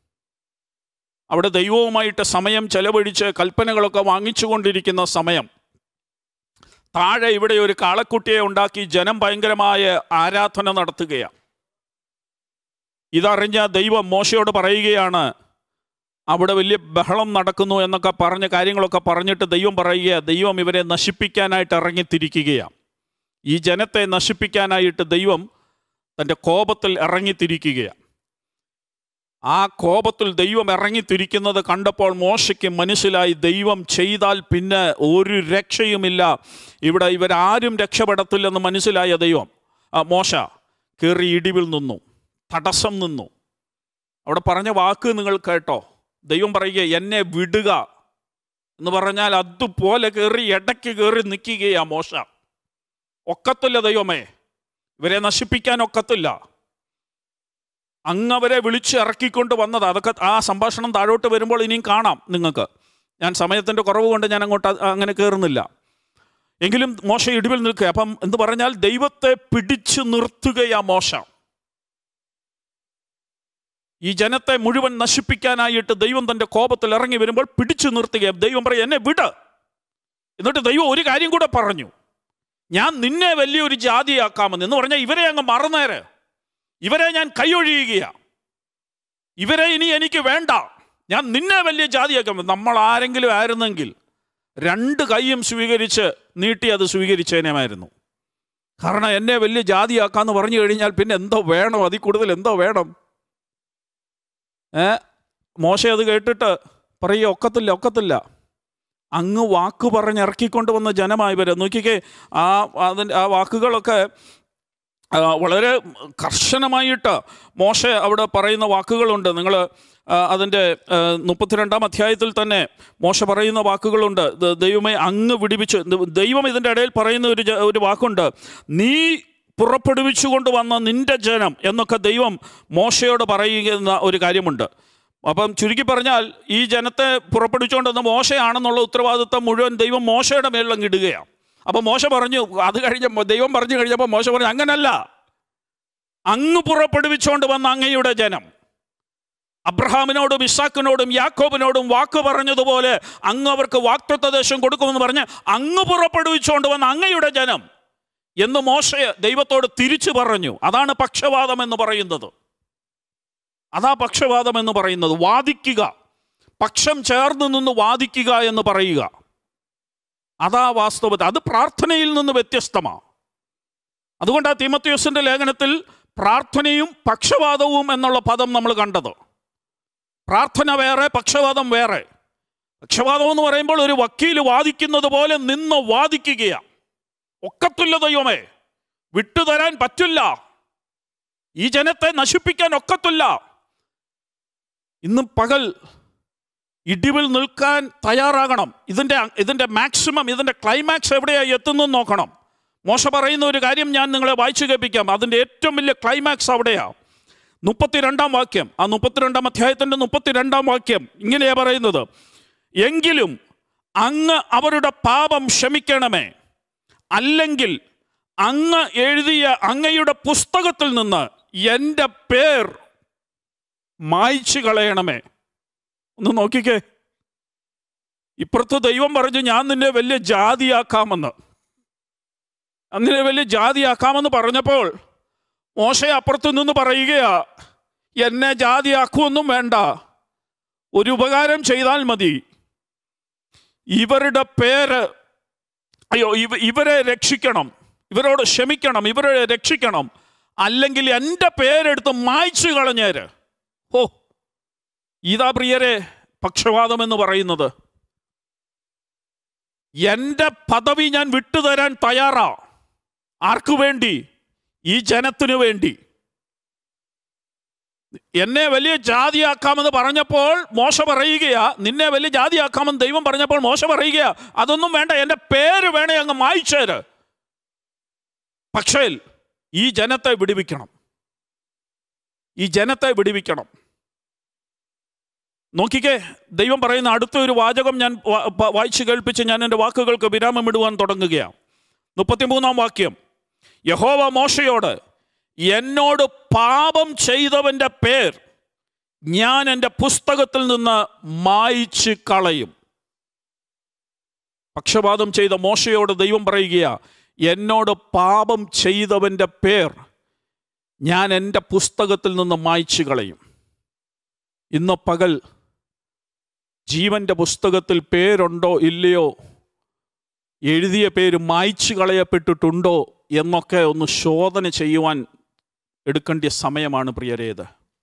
അവിടെ ദൈവവുമായിട്ട് സമയം ചെലവഴിച്ച് കൽപ്പനകളൊക്കെ വാങ്ങിച്ചുകൊണ്ടിരിക്കുന്ന സമയം താഴെ ഇവിടെ ഒരു കാളക്കുട്ടിയെ ഉണ്ടാക്കി ജനം ഭയങ്കരമായ ആരാധന നടത്തുകയാണ് ഇതറിഞ്ഞ ദൈവം മോശയോട് പറയുകയാണ് അവിടെ വലിയ ബഹളം നടക്കുന്നു എന്നൊക്കെ പറഞ്ഞ കാര്യങ്ങളൊക്കെ പറഞ്ഞിട്ട് ദൈവം പറയുക ദൈവം ഇവരെ നശിപ്പിക്കാനായിട്ട് ഇറങ്ങിത്തിരിക്കുകയാണ് ഈ ജനത്തെ നശിപ്പിക്കാനായിട്ട് ദൈവം തൻ്റെ കോപത്തിൽ ഇറങ്ങിത്തിരിക്കുകയാണ് ആ കോപത്തിൽ ദൈവം ഇറങ്ങിത്തിരിക്കുന്നത് കണ്ടപ്പോൾ മോശയ്ക്ക് മനസ്സിലായി ദൈവം ചെയ്താൽ പിന്നെ ഒരു രക്ഷയുമില്ല ഇവിടെ ഇവരാരും രക്ഷപ്പെടത്തില്ലെന്ന് മനസ്സിലായ ദൈവം ആ മോശ കയറി ഇടിവിൽ നിന്നു തടസ്സം നിന്നു അവിടെ പറഞ്ഞ വാക്ക് നിങ്ങൾ കേട്ടോ ദൈവം പറയുക എന്നെ വിടുക എന്ന് പറഞ്ഞാൽ അതുപോലെ കയറി ഇടയ്ക്ക് കയറി നിൽക്കുകയാ മോശ ഒക്കത്തില്ല ദൈവമേ ഇവരെ നശിപ്പിക്കാൻ ഒക്കത്തില്ല അങ്ങവരെ വിളിച്ച് ഇറക്കിക്കൊണ്ട് വന്നത് അതൊക്കെ ആ സംഭാഷണം താഴോട്ട് വരുമ്പോൾ ഇനിയും കാണാം നിങ്ങൾക്ക് ഞാൻ സമയത്തിൻ്റെ കുറവ് കൊണ്ട് ഞാൻ അങ്ങോട്ട് അ- അങ്ങനെ കയറുന്നില്ല എങ്കിലും മോശ ഇടിവിൽ നിൽക്കുക അപ്പം എന്ന് പറഞ്ഞാൽ ദൈവത്തെ പിടിച്ചു നിർത്തുകയാ മോശ ഈ ജനത്തെ മുഴുവൻ നശിപ്പിക്കാനായിട്ട് ദൈവം തൻ്റെ കോപത്തിൽ ഇറങ്ങി വരുമ്പോൾ പിടിച്ചു നിർത്തുക ദൈവം പറയും എന്നെ വിട് എന്നിട്ട് ദൈവം ഒരു കാര്യം കൂടെ പറഞ്ഞു ഞാൻ നിന്നെ വലിയൊരു ജാതിയാക്കാമെന്ന് എന്ന് പറഞ്ഞാൽ ഇവരെ അങ്ങ് മറന്നേര് ഇവരെ ഞാൻ കൈയൊഴിയുകയാ ഇവരെ ഇനി എനിക്ക് വേണ്ട ഞാൻ നിന്നെ വലിയ ജാതിയാക്കാം നമ്മൾ ആരെങ്കിലും ആയിരുന്നെങ്കിൽ രണ്ട് കൈയും സ്വീകരിച്ച് നീട്ടി അത് സ്വീകരിച്ചേനമായിരുന്നു കാരണം എന്നെ വലിയ ജാതിയാക്കാന്ന് പറഞ്ഞു കഴിഞ്ഞാൽ പിന്നെ എന്തോ വേണം അതിൽ കൂടുതൽ എന്തോ വേണം ഏ മോശ അത് കേട്ടിട്ട് പറയുക ഒക്കത്തില്ല ഒക്കത്തില്ല അങ്ങ് വാക്ക് പറഞ്ഞ് ഇറക്കിക്കൊണ്ട് വന്ന ജനമായവരെ നോക്കിക്കേ ആ അതിൻ്റെ ആ വാക്കുകളൊക്കെ ആ, വളരെ കർശനമായിട്ട് മോശ അവിടെ പറയുന്ന വാക്കുകളുണ്ട് നിങ്ങൾ അതിൻ്റെ മുപ്പത്തിരണ്ടാം അധ്യായത്തിൽ തന്നെ മോശ പറയുന്ന വാക്കുകളുണ്ട് ദ- ദൈവമേ അങ്ങ് വിടിവിച്ച് ദ- ദൈവം ഇതിൻ്റെ ഇടയിൽ പറയുന്ന ഒരു ജ- ഒരു വാക്കുണ്ട് നീ പുറപ്പെടുവിച്ചു കൊണ്ടുവന്ന നിന്റെ ജനം എന്നൊക്കെ ദൈവം മോശയോട് പറയുന്ന ഒരു കാര്യമുണ്ട് അപ്പം ചുരുക്കി പറഞ്ഞാൽ ഈ ജനത്തെ പുറപ്പെടുവിച്ചുകൊണ്ടുവന്ന മോശയാണെന്നുള്ള ഉത്തരവാദിത്വം മുഴുവൻ ദൈവം മോശയുടെ മേളിലങ്ങ് ഇടുകയാണ് അപ്പം മോശ പറഞ്ഞു അത് കഴിഞ്ഞ ദൈവം പറഞ്ഞു കഴിഞ്ഞപ്പോൾ മോശ പറഞ്ഞു അങ്ങനല്ല അങ്ങ് പുറപ്പെടുവിച്ചുകൊണ്ട് വന്ന അങ്ങയുടെ ജനം അബ്രഹാമിനോടും ഇസാക്കിനോടും യാക്കോബിനോടും വാക്ക് പറഞ്ഞതുപോലെ അങ്ങ് അവർക്ക് വാക്തത്വ ദേശം കൊടുക്കുമെന്ന് പറഞ്ഞ് അങ്ങ് പുറപ്പെടുവിച്ചുകൊണ്ട് വന്ന അങ്ങയുടെ ജനം എന്ന് മോശ ദൈവത്തോട് തിരിച്ചു പറഞ്ഞു അതാണ് പക്ഷവാദം എന്ന് പറയുന്നത് അതാ പക്ഷവാദം എന്ന് പറയുന്നത് വാദിക്കുക പക്ഷം ചേർന്ന് നിന്ന് വാദിക്കുക എന്ന് പറയുക അതാ വാസ്തവത അത് പ്രാർത്ഥനയിൽ നിന്ന് വ്യത്യസ്തമാണ് അതുകൊണ്ട് ആ തിമത്യോസിന്റെ ലേഖനത്തിൽ പ്രാർത്ഥനയും പക്ഷവാദവും എന്നുള്ള പദം നമ്മൾ കണ്ടത് പ്രാർത്ഥന വേറെ പക്ഷവാദം വേറെ പക്ഷവാദം എന്ന് പറയുമ്പോൾ ഒരു വക്കീൽ വാദിക്കുന്നത് പോലെ നിന്ന് വാദിക്കുകയാണ് ഒക്കത്തില്ല ദൈവമേ വിട്ടുതരാൻ പറ്റില്ല ഈ ജനത്തെ നശിപ്പിക്കാൻ ഒക്കത്തില്ല ഇന്ന് പകൽ ഇടിവിൽ നിൽക്കാൻ തയ്യാറാകണം ഇതിൻ്റെ ഇതിൻ്റെ മാക്സിമം ഇതിൻ്റെ ക്ലൈമാക്സ് എവിടെയായി എത്തുന്നു നോക്കണം മോശ പറയുന്ന ഒരു കാര്യം ഞാൻ നിങ്ങളെ വായിച്ചു കേൾപ്പിക്കാം അതിൻ്റെ ഏറ്റവും വലിയ ക്ലൈമാക്സ് അവിടെയാണ് മുപ്പത്തിരണ്ടാം വാക്യം ആ മുപ്പത്തിരണ്ടാം അധ്യായത്തിൻ്റെ മുപ്പത്തിരണ്ടാം വാക്യം ഇങ്ങനെയാ പറയുന്നത് എങ്കിലും അങ്ങ് അവരുടെ പാപം ക്ഷമിക്കണമേ അല്ലെങ്കിൽ അങ്ങ് എഴുതിയ അങ്ങയുടെ പുസ്തകത്തിൽ നിന്ന് എൻ്റെ പേർ മായ്ച്ചു കളയണമേ ഒന്ന് നോക്കിക്കേ ഇപ്പുറത്ത് ദൈവം പറഞ്ഞു ഞാൻ നിന്നെ വലിയ ജാതിയാക്കാമെന്ന് അങ്ങനെ വലിയ ജാതിയാക്കാമെന്ന് പറഞ്ഞപ്പോൾ മോശ അപ്പുറത്തു നിന്ന് പറയുകയാ എന്നെ ജാതിയാക്കുമൊന്നും വേണ്ട ഒരു ഉപകാരം ചെയ്താൽ മതി ഇവരുടെ പേര് അയ്യോ ഇവ ഇവരെ രക്ഷിക്കണം ഇവരോട് ക്ഷമിക്കണം ഇവരെ രക്ഷിക്കണം അല്ലെങ്കിൽ എൻ്റെ പേരെടുത്ത് മായ്ച്ചു കളഞ്ഞേര് ഓ ഇതാ പ്രിയരെ പക്ഷവാദം എന്ന് പറയുന്നത് എൻ്റെ പദവി ഞാൻ വിട്ടുതരാൻ തയ്യാറാ ആർക്കു വേണ്ടി ഈ ജനത്തിനു വേണ്ടി എന്നെ വലിയ ജാതിയാക്കാമെന്ന് പറഞ്ഞപ്പോൾ മോശ പറയുകയാ നിന്നെ വലിയ ജാതിയാക്കാമെന്ന് ദൈവം പറഞ്ഞപ്പോൾ മോശ പറയുകയാ അതൊന്നും വേണ്ട എൻ്റെ പേര് വേണേ അങ്ങ് മായിച്ചേര് പക്ഷേ ഈ ജനത്തെ വിടുവിക്കണം ഈ ജനത്തെ വിടുവിക്കണം നോക്കിക്കേ ദൈവം പറയുന്ന അടുത്ത ഒരു വാചകം ഞാൻ വാ- വാ- വായിച്ചു കേൾപ്പിച്ച് ഞാൻ എൻ്റെ വാക്കുകൾക്ക് വിരാമമിടുവാൻ തുടങ്ങുകയാണ് മുപ്പത്തിമൂന്നാം വാക്യം യഹോവ മോശയോട് എന്നോട് പാപം ചെയ്തവൻ്റെ പേർ ഞാൻ എൻ്റെ പുസ്തകത്തിൽ നിന്ന് മായിച്ച് കളയും പക്ഷപാതം ചെയ്ത മോശയോട് ദൈവം പറയുകയാ എന്നോട് പാപം ചെയ്തവൻ്റെ പേർ ഞാൻ എൻ്റെ പുസ്തകത്തിൽ നിന്ന് മായ്ച്ചു കളയും ഇന്ന് പകൽ ജീവന്റെ പുസ്തകത്തിൽ പേരുണ്ടോ ഇല്ലയോ എഴുതിയ പേര് മായ്ച്ചു കളയപ്പെട്ടിട്ടുണ്ടോ എന്നൊക്കെ ഒന്ന് ശോധന ചെയ്യുവാൻ എടുക്കേണ്ട സമയമാണ് പ്രിയരേത്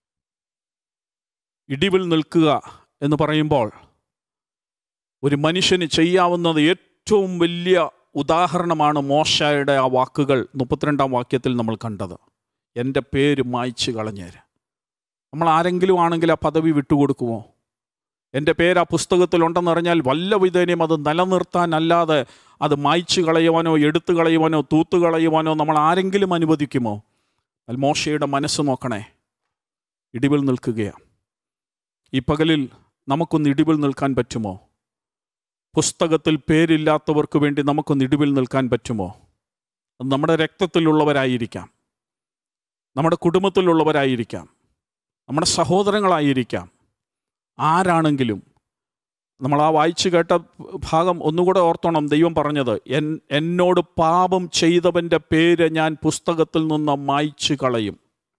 ഇടിവിൽ നിൽക്കുക എന്ന് പറയുമ്പോൾ ഒരു മനുഷ്യന് ചെയ്യാവുന്നത് ഏറ്റവും വലിയ ഉദാഹരണമാണ് മോശയുടെ ആ വാക്കുകൾ മുപ്പത്തിരണ്ടാം വാക്യത്തിൽ നമ്മൾ കണ്ടത് എൻ്റെ പേര് മായ്ച്ചു കളഞ്ഞേര് നമ്മൾ ആരെങ്കിലും ആണെങ്കിൽ ആ പദവി വിട്ടുകൊടുക്കുമോ എൻ്റെ പേര് ആ പുസ്തകത്തിലുണ്ടെന്നറിഞ്ഞാൽ വല്ല വിധേനയും അത് നിലനിർത്താനല്ലാതെ അത് മായ്ച്ചു കളയുവാനോ എടുത്തു കളയുവാനോ തൂത്തു കളയുവാനോ നമ്മൾ ആരെങ്കിലും അനുവദിക്കുമോ എന്നാൽ മോശയുടെ മനസ്സ് നോക്കണേ ഇടിവിൽ നിൽക്കുകയാണ് ഈ പകലിൽ നമുക്കൊന്ന് ഇടിവിൽ നിൽക്കാൻ പറ്റുമോ പുസ്തകത്തിൽ പേരില്ലാത്തവർക്ക് വേണ്ടി നമുക്കൊന്ന് ഇടിവിൽ നിൽക്കാൻ പറ്റുമോ അത് നമ്മുടെ രക്തത്തിലുള്ളവരായിരിക്കാം നമ്മുടെ കുടുംബത്തിലുള്ളവരായിരിക്കാം നമ്മുടെ സഹോദരങ്ങളായിരിക്കാം ആരാണെങ്കിലും നമ്മൾ ആ വായിച്ചു കേട്ട ഭാഗം ഒന്നുകൂടെ ഓർത്തോണം ദൈവം പറഞ്ഞത് എൻ എന്നോട് പാപം ചെയ്തവൻ്റെ പേര് ഞാൻ പുസ്തകത്തിൽ നിന്ന് മായ്ച്ചു കളയും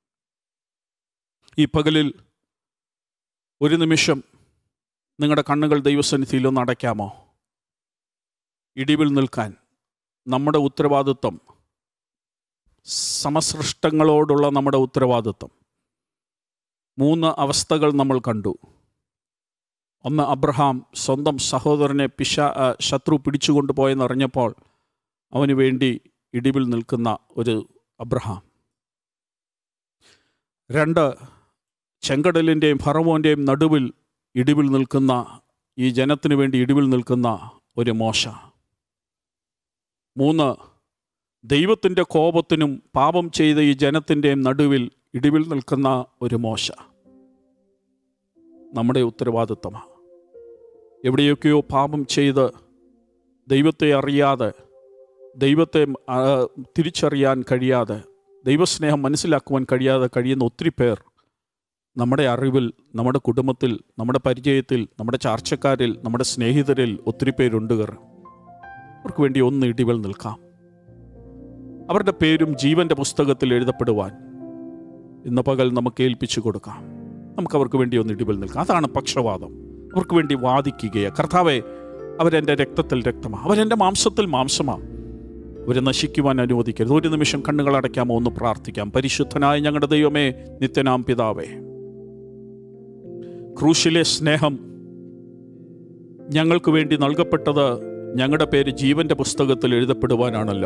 ഈ പകലിൽ ഒരു നിമിഷം നിങ്ങളുടെ കണ്ണുകൾ ദൈവസന്നിധിയിൽ ഒന്ന് അടയ്ക്കാമോ ഇടിവിൽ നിൽക്കാൻ നമ്മുടെ ഉത്തരവാദിത്വം സമസൃഷ്ടങ്ങളോടുള്ള നമ്മുടെ ഉത്തരവാദിത്വം മൂന്ന് അവസ്ഥകൾ നമ്മൾ കണ്ടു ഒന്ന് അബ്രഹാം സ്വന്തം സഹോദരനെ പിശ ആ, ശത്രു പിടിച്ചുകൊണ്ടുപോയെന്നറിഞ്ഞപ്പോൾ അവന് വേണ്ടി ഇടിവിൽ നിൽക്കുന്ന ഒരു അബ്രഹാം രണ്ട് ചെങ്കടലിൻ്റെയും ഫറവോൻ്റെയും നടുവിൽ ഇടിവിൽ നിൽക്കുന്ന ഈ ജനത്തിന് വേണ്ടി ഇടിവിൽ നിൽക്കുന്ന ഒരു മോശ മൂന്ന് ദൈവത്തിൻ്റെ കോപത്തിനും പാപം ചെയ്ത ഈ ജനത്തിൻ്റെയും നടുവിൽ ഇടിവിൽ നിൽക്കുന്ന ഒരു മോശ നമ്മുടെ ഉത്തരവാദിത്തമാണ് എവിടെയൊക്കെയോ പാപം ചെയ്ത് ദൈവത്തെ അറിയാതെ ദൈവത്തെ ആ, തിരിച്ചറിയാൻ കഴിയാതെ ദൈവസ്നേഹം മനസ്സിലാക്കുവാൻ കഴിയാതെ കഴിയുന്ന ഒത്തിരി പേർ നമ്മുടെ അറിവിൽ നമ്മുടെ കുടുംബത്തിൽ നമ്മുടെ പരിചയത്തിൽ നമ്മുടെ ചാർച്ചക്കാരിൽ നമ്മുടെ സ്നേഹിതരിൽ ഒത്തിരി പേരുണ്ട് കർ അവർക്ക് വേണ്ടി ഒന്ന് ഇടിവൽ നിൽക്കാം അവരുടെ പേരും ജീവന്റെ പുസ്തകത്തിൽ എഴുതപ്പെടുവാൻ ഇന്ന് പകൽ നമുക്ക് ഏൽപ്പിച്ചു കൊടുക്കാം നമുക്ക് അവർക്ക് വേണ്ടി ഒന്ന് ഇടിവൽ നിൽക്കാം അതാണ് പക്ഷവാദം അവർക്ക് വേണ്ടി വാദിക്കുകയെ കർത്താവെ അവരെൻ്റെ രക്തത്തിൽ രക്തമാണ് അവരെൻ്റെ മാംസത്തിൽ മാംസമാണ് അവരെ നശിക്കുവാൻ അനുവദിക്കരുത് ഒരു നിമിഷം കണ്ണുകൾ അടയ്ക്കാമോ ഒന്ന് പ്രാർത്ഥിക്കാം പരിശുദ്ധനായ ഞങ്ങളുടെ ദൈവമേ നിത്യനാം പിതാവേ ക്രൂശിലെ സ്നേഹം ഞങ്ങൾക്ക് വേണ്ടി നൽകപ്പെട്ടത് ഞങ്ങളുടെ പേര് ജീവന്റെ പുസ്തകത്തിൽ എഴുതപ്പെടുവാനാണല്ലോ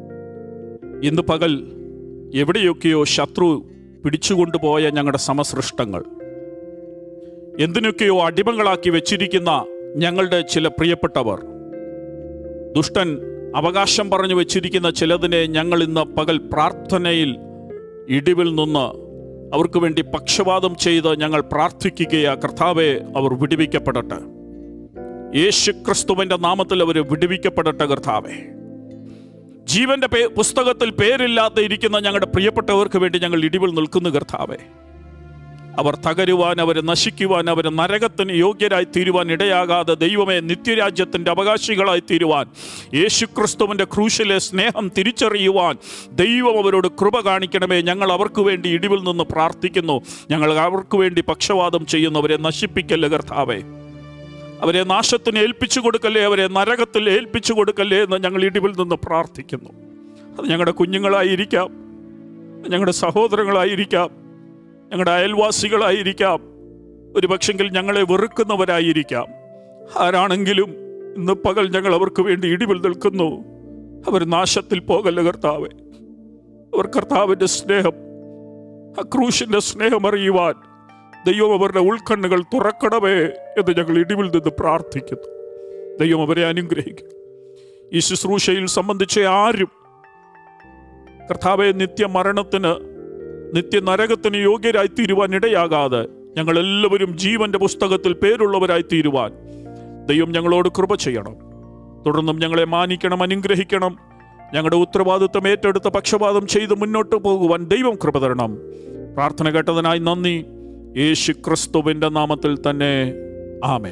ഇന്ന് പകൽ എവിടെയൊക്കെയോ ശത്രു പിടിച്ചുകൊണ്ടുപോയ ഞങ്ങളുടെ സമസൃഷ്ടങ്ങൾ എന്തിനൊക്കെയോ അടിമകളാക്കി വെച്ചിരിക്കുന്ന ഞങ്ങളുടെ ചില പ്രിയപ്പെട്ടവർ ദുഷ്ടൻ അവകാശം പറഞ്ഞു വെച്ചിരിക്കുന്ന ചിലതിനെ ഞങ്ങൾ ഇന്ന് പകൽ പ്രാർത്ഥനയിൽ ഇടിവിൽ നിന്ന് അവർക്ക് വേണ്ടി പക്ഷപാതം ചെയ്ത് ഞങ്ങൾ പ്രാർത്ഥിക്കുകയാ കർത്താവെ അവർ വിടുവിക്കപ്പെടട്ടെ യേശു ക്രിസ്തുവിന്റെ നാമത്തിൽ അവർ വിടുവിക്കപ്പെടട്ടെ കർത്താവെ ജീവന്റെ പേ പുസ്തകത്തിൽ പേരില്ലാതെ ഇരിക്കുന്ന ഞങ്ങളുടെ പ്രിയപ്പെട്ടവർക്ക് വേണ്ടി ഞങ്ങൾ ഇടിവിൽ നിൽക്കുന്നു കർത്താവെ അവർ തകരുവാൻ അവരെ നശിക്കുവാൻ അവരെ നരകത്തിന് യോഗ്യരായി തീരുവാൻ ഇടയാകാതെ ദൈവമേ നിത്യരാജ്യത്തിൻ്റെ അവകാശികളായി തീരുവാൻ യേശുക്രിസ്തുവിൻ്റെ ക്രൂശിലെ സ്നേഹം തിരിച്ചറിയുവാൻ ദൈവം അവരോട് കൃപ കാണിക്കണമേ ഞങ്ങൾ അവർക്ക് വേണ്ടി ഇടിവിൽ നിന്ന് പ്രാർത്ഥിക്കുന്നു ഞങ്ങൾ അവർക്ക് വേണ്ടി പക്ഷവാദം ചെയ്യുന്നവരെ നശിപ്പിക്കല്ലേ കർത്താവേ അവരെ നാശത്തിന് ഏൽപ്പിച്ചു കൊടുക്കല്ലേ അവരെ നരകത്തിൽ ഏൽപ്പിച്ചു കൊടുക്കല്ലേ എന്ന് ഞങ്ങൾ ഇടിവിൽ നിന്ന് പ്രാർത്ഥിക്കുന്നു അത് ഞങ്ങളുടെ കുഞ്ഞുങ്ങളായിരിക്കാം ഞങ്ങളുടെ സഹോദരങ്ങളായിരിക്കാം ഞങ്ങളുടെ അയൽവാസികളായിരിക്കാം ഒരു പക്ഷെങ്കിൽ ഞങ്ങളെ വെറുക്കുന്നവരായിരിക്കാം ആരാണെങ്കിലും ഇന്ന് പകൽ ഞങ്ങൾ അവർക്ക് വേണ്ടി ഇടിവിൽ നിൽക്കുന്നു അവർ നാശത്തിൽ പോകല്ല കർത്താവെ അവർ കർത്താവിൻ്റെ സ്നേഹം ആ ക്രൂശിൻ്റെ സ്നേഹം അറിയുവാൻ ദൈവം അവരുടെ ഉൾക്കണ്ണുകൾ തുറക്കണമേ എന്ന് ഞങ്ങൾ ഇടിവിൽ നിന്ന് പ്രാർത്ഥിക്കുന്നു ദൈവം അവരെ അനുഗ്രഹിക്കും ഈ ശുശ്രൂഷയിൽ സംബന്ധിച്ച ആരും കർത്താവെ നിത്യമരണത്തിന് നിത്യനരകത്തിന് യോഗ്യരായി തീരുവാൻ ഇടയാകാതെ ഞങ്ങൾ എല്ലാവരും ജീവന്റെ പുസ്തകത്തിൽ പേരുള്ളവരായി തീരുവാൻ ദൈവം ഞങ്ങളോട് കൃപ ചെയ്യണം തുടർന്നും ഞങ്ങളെ മാനിക്കണം അനുഗ്രഹിക്കണം ഞങ്ങളുടെ ഉത്തരവാദിത്വം ഏറ്റെടുത്ത് പക്ഷപാതം ചെയ്ത് മുന്നോട്ട് പോകുവാൻ ദൈവം കൃപ തരണം പ്രാർത്ഥന കേട്ടതിനായി നന്ദി യേശു ക്രിസ്തുവിൻ്റെ നാമത്തിൽ തന്നെ ആമേ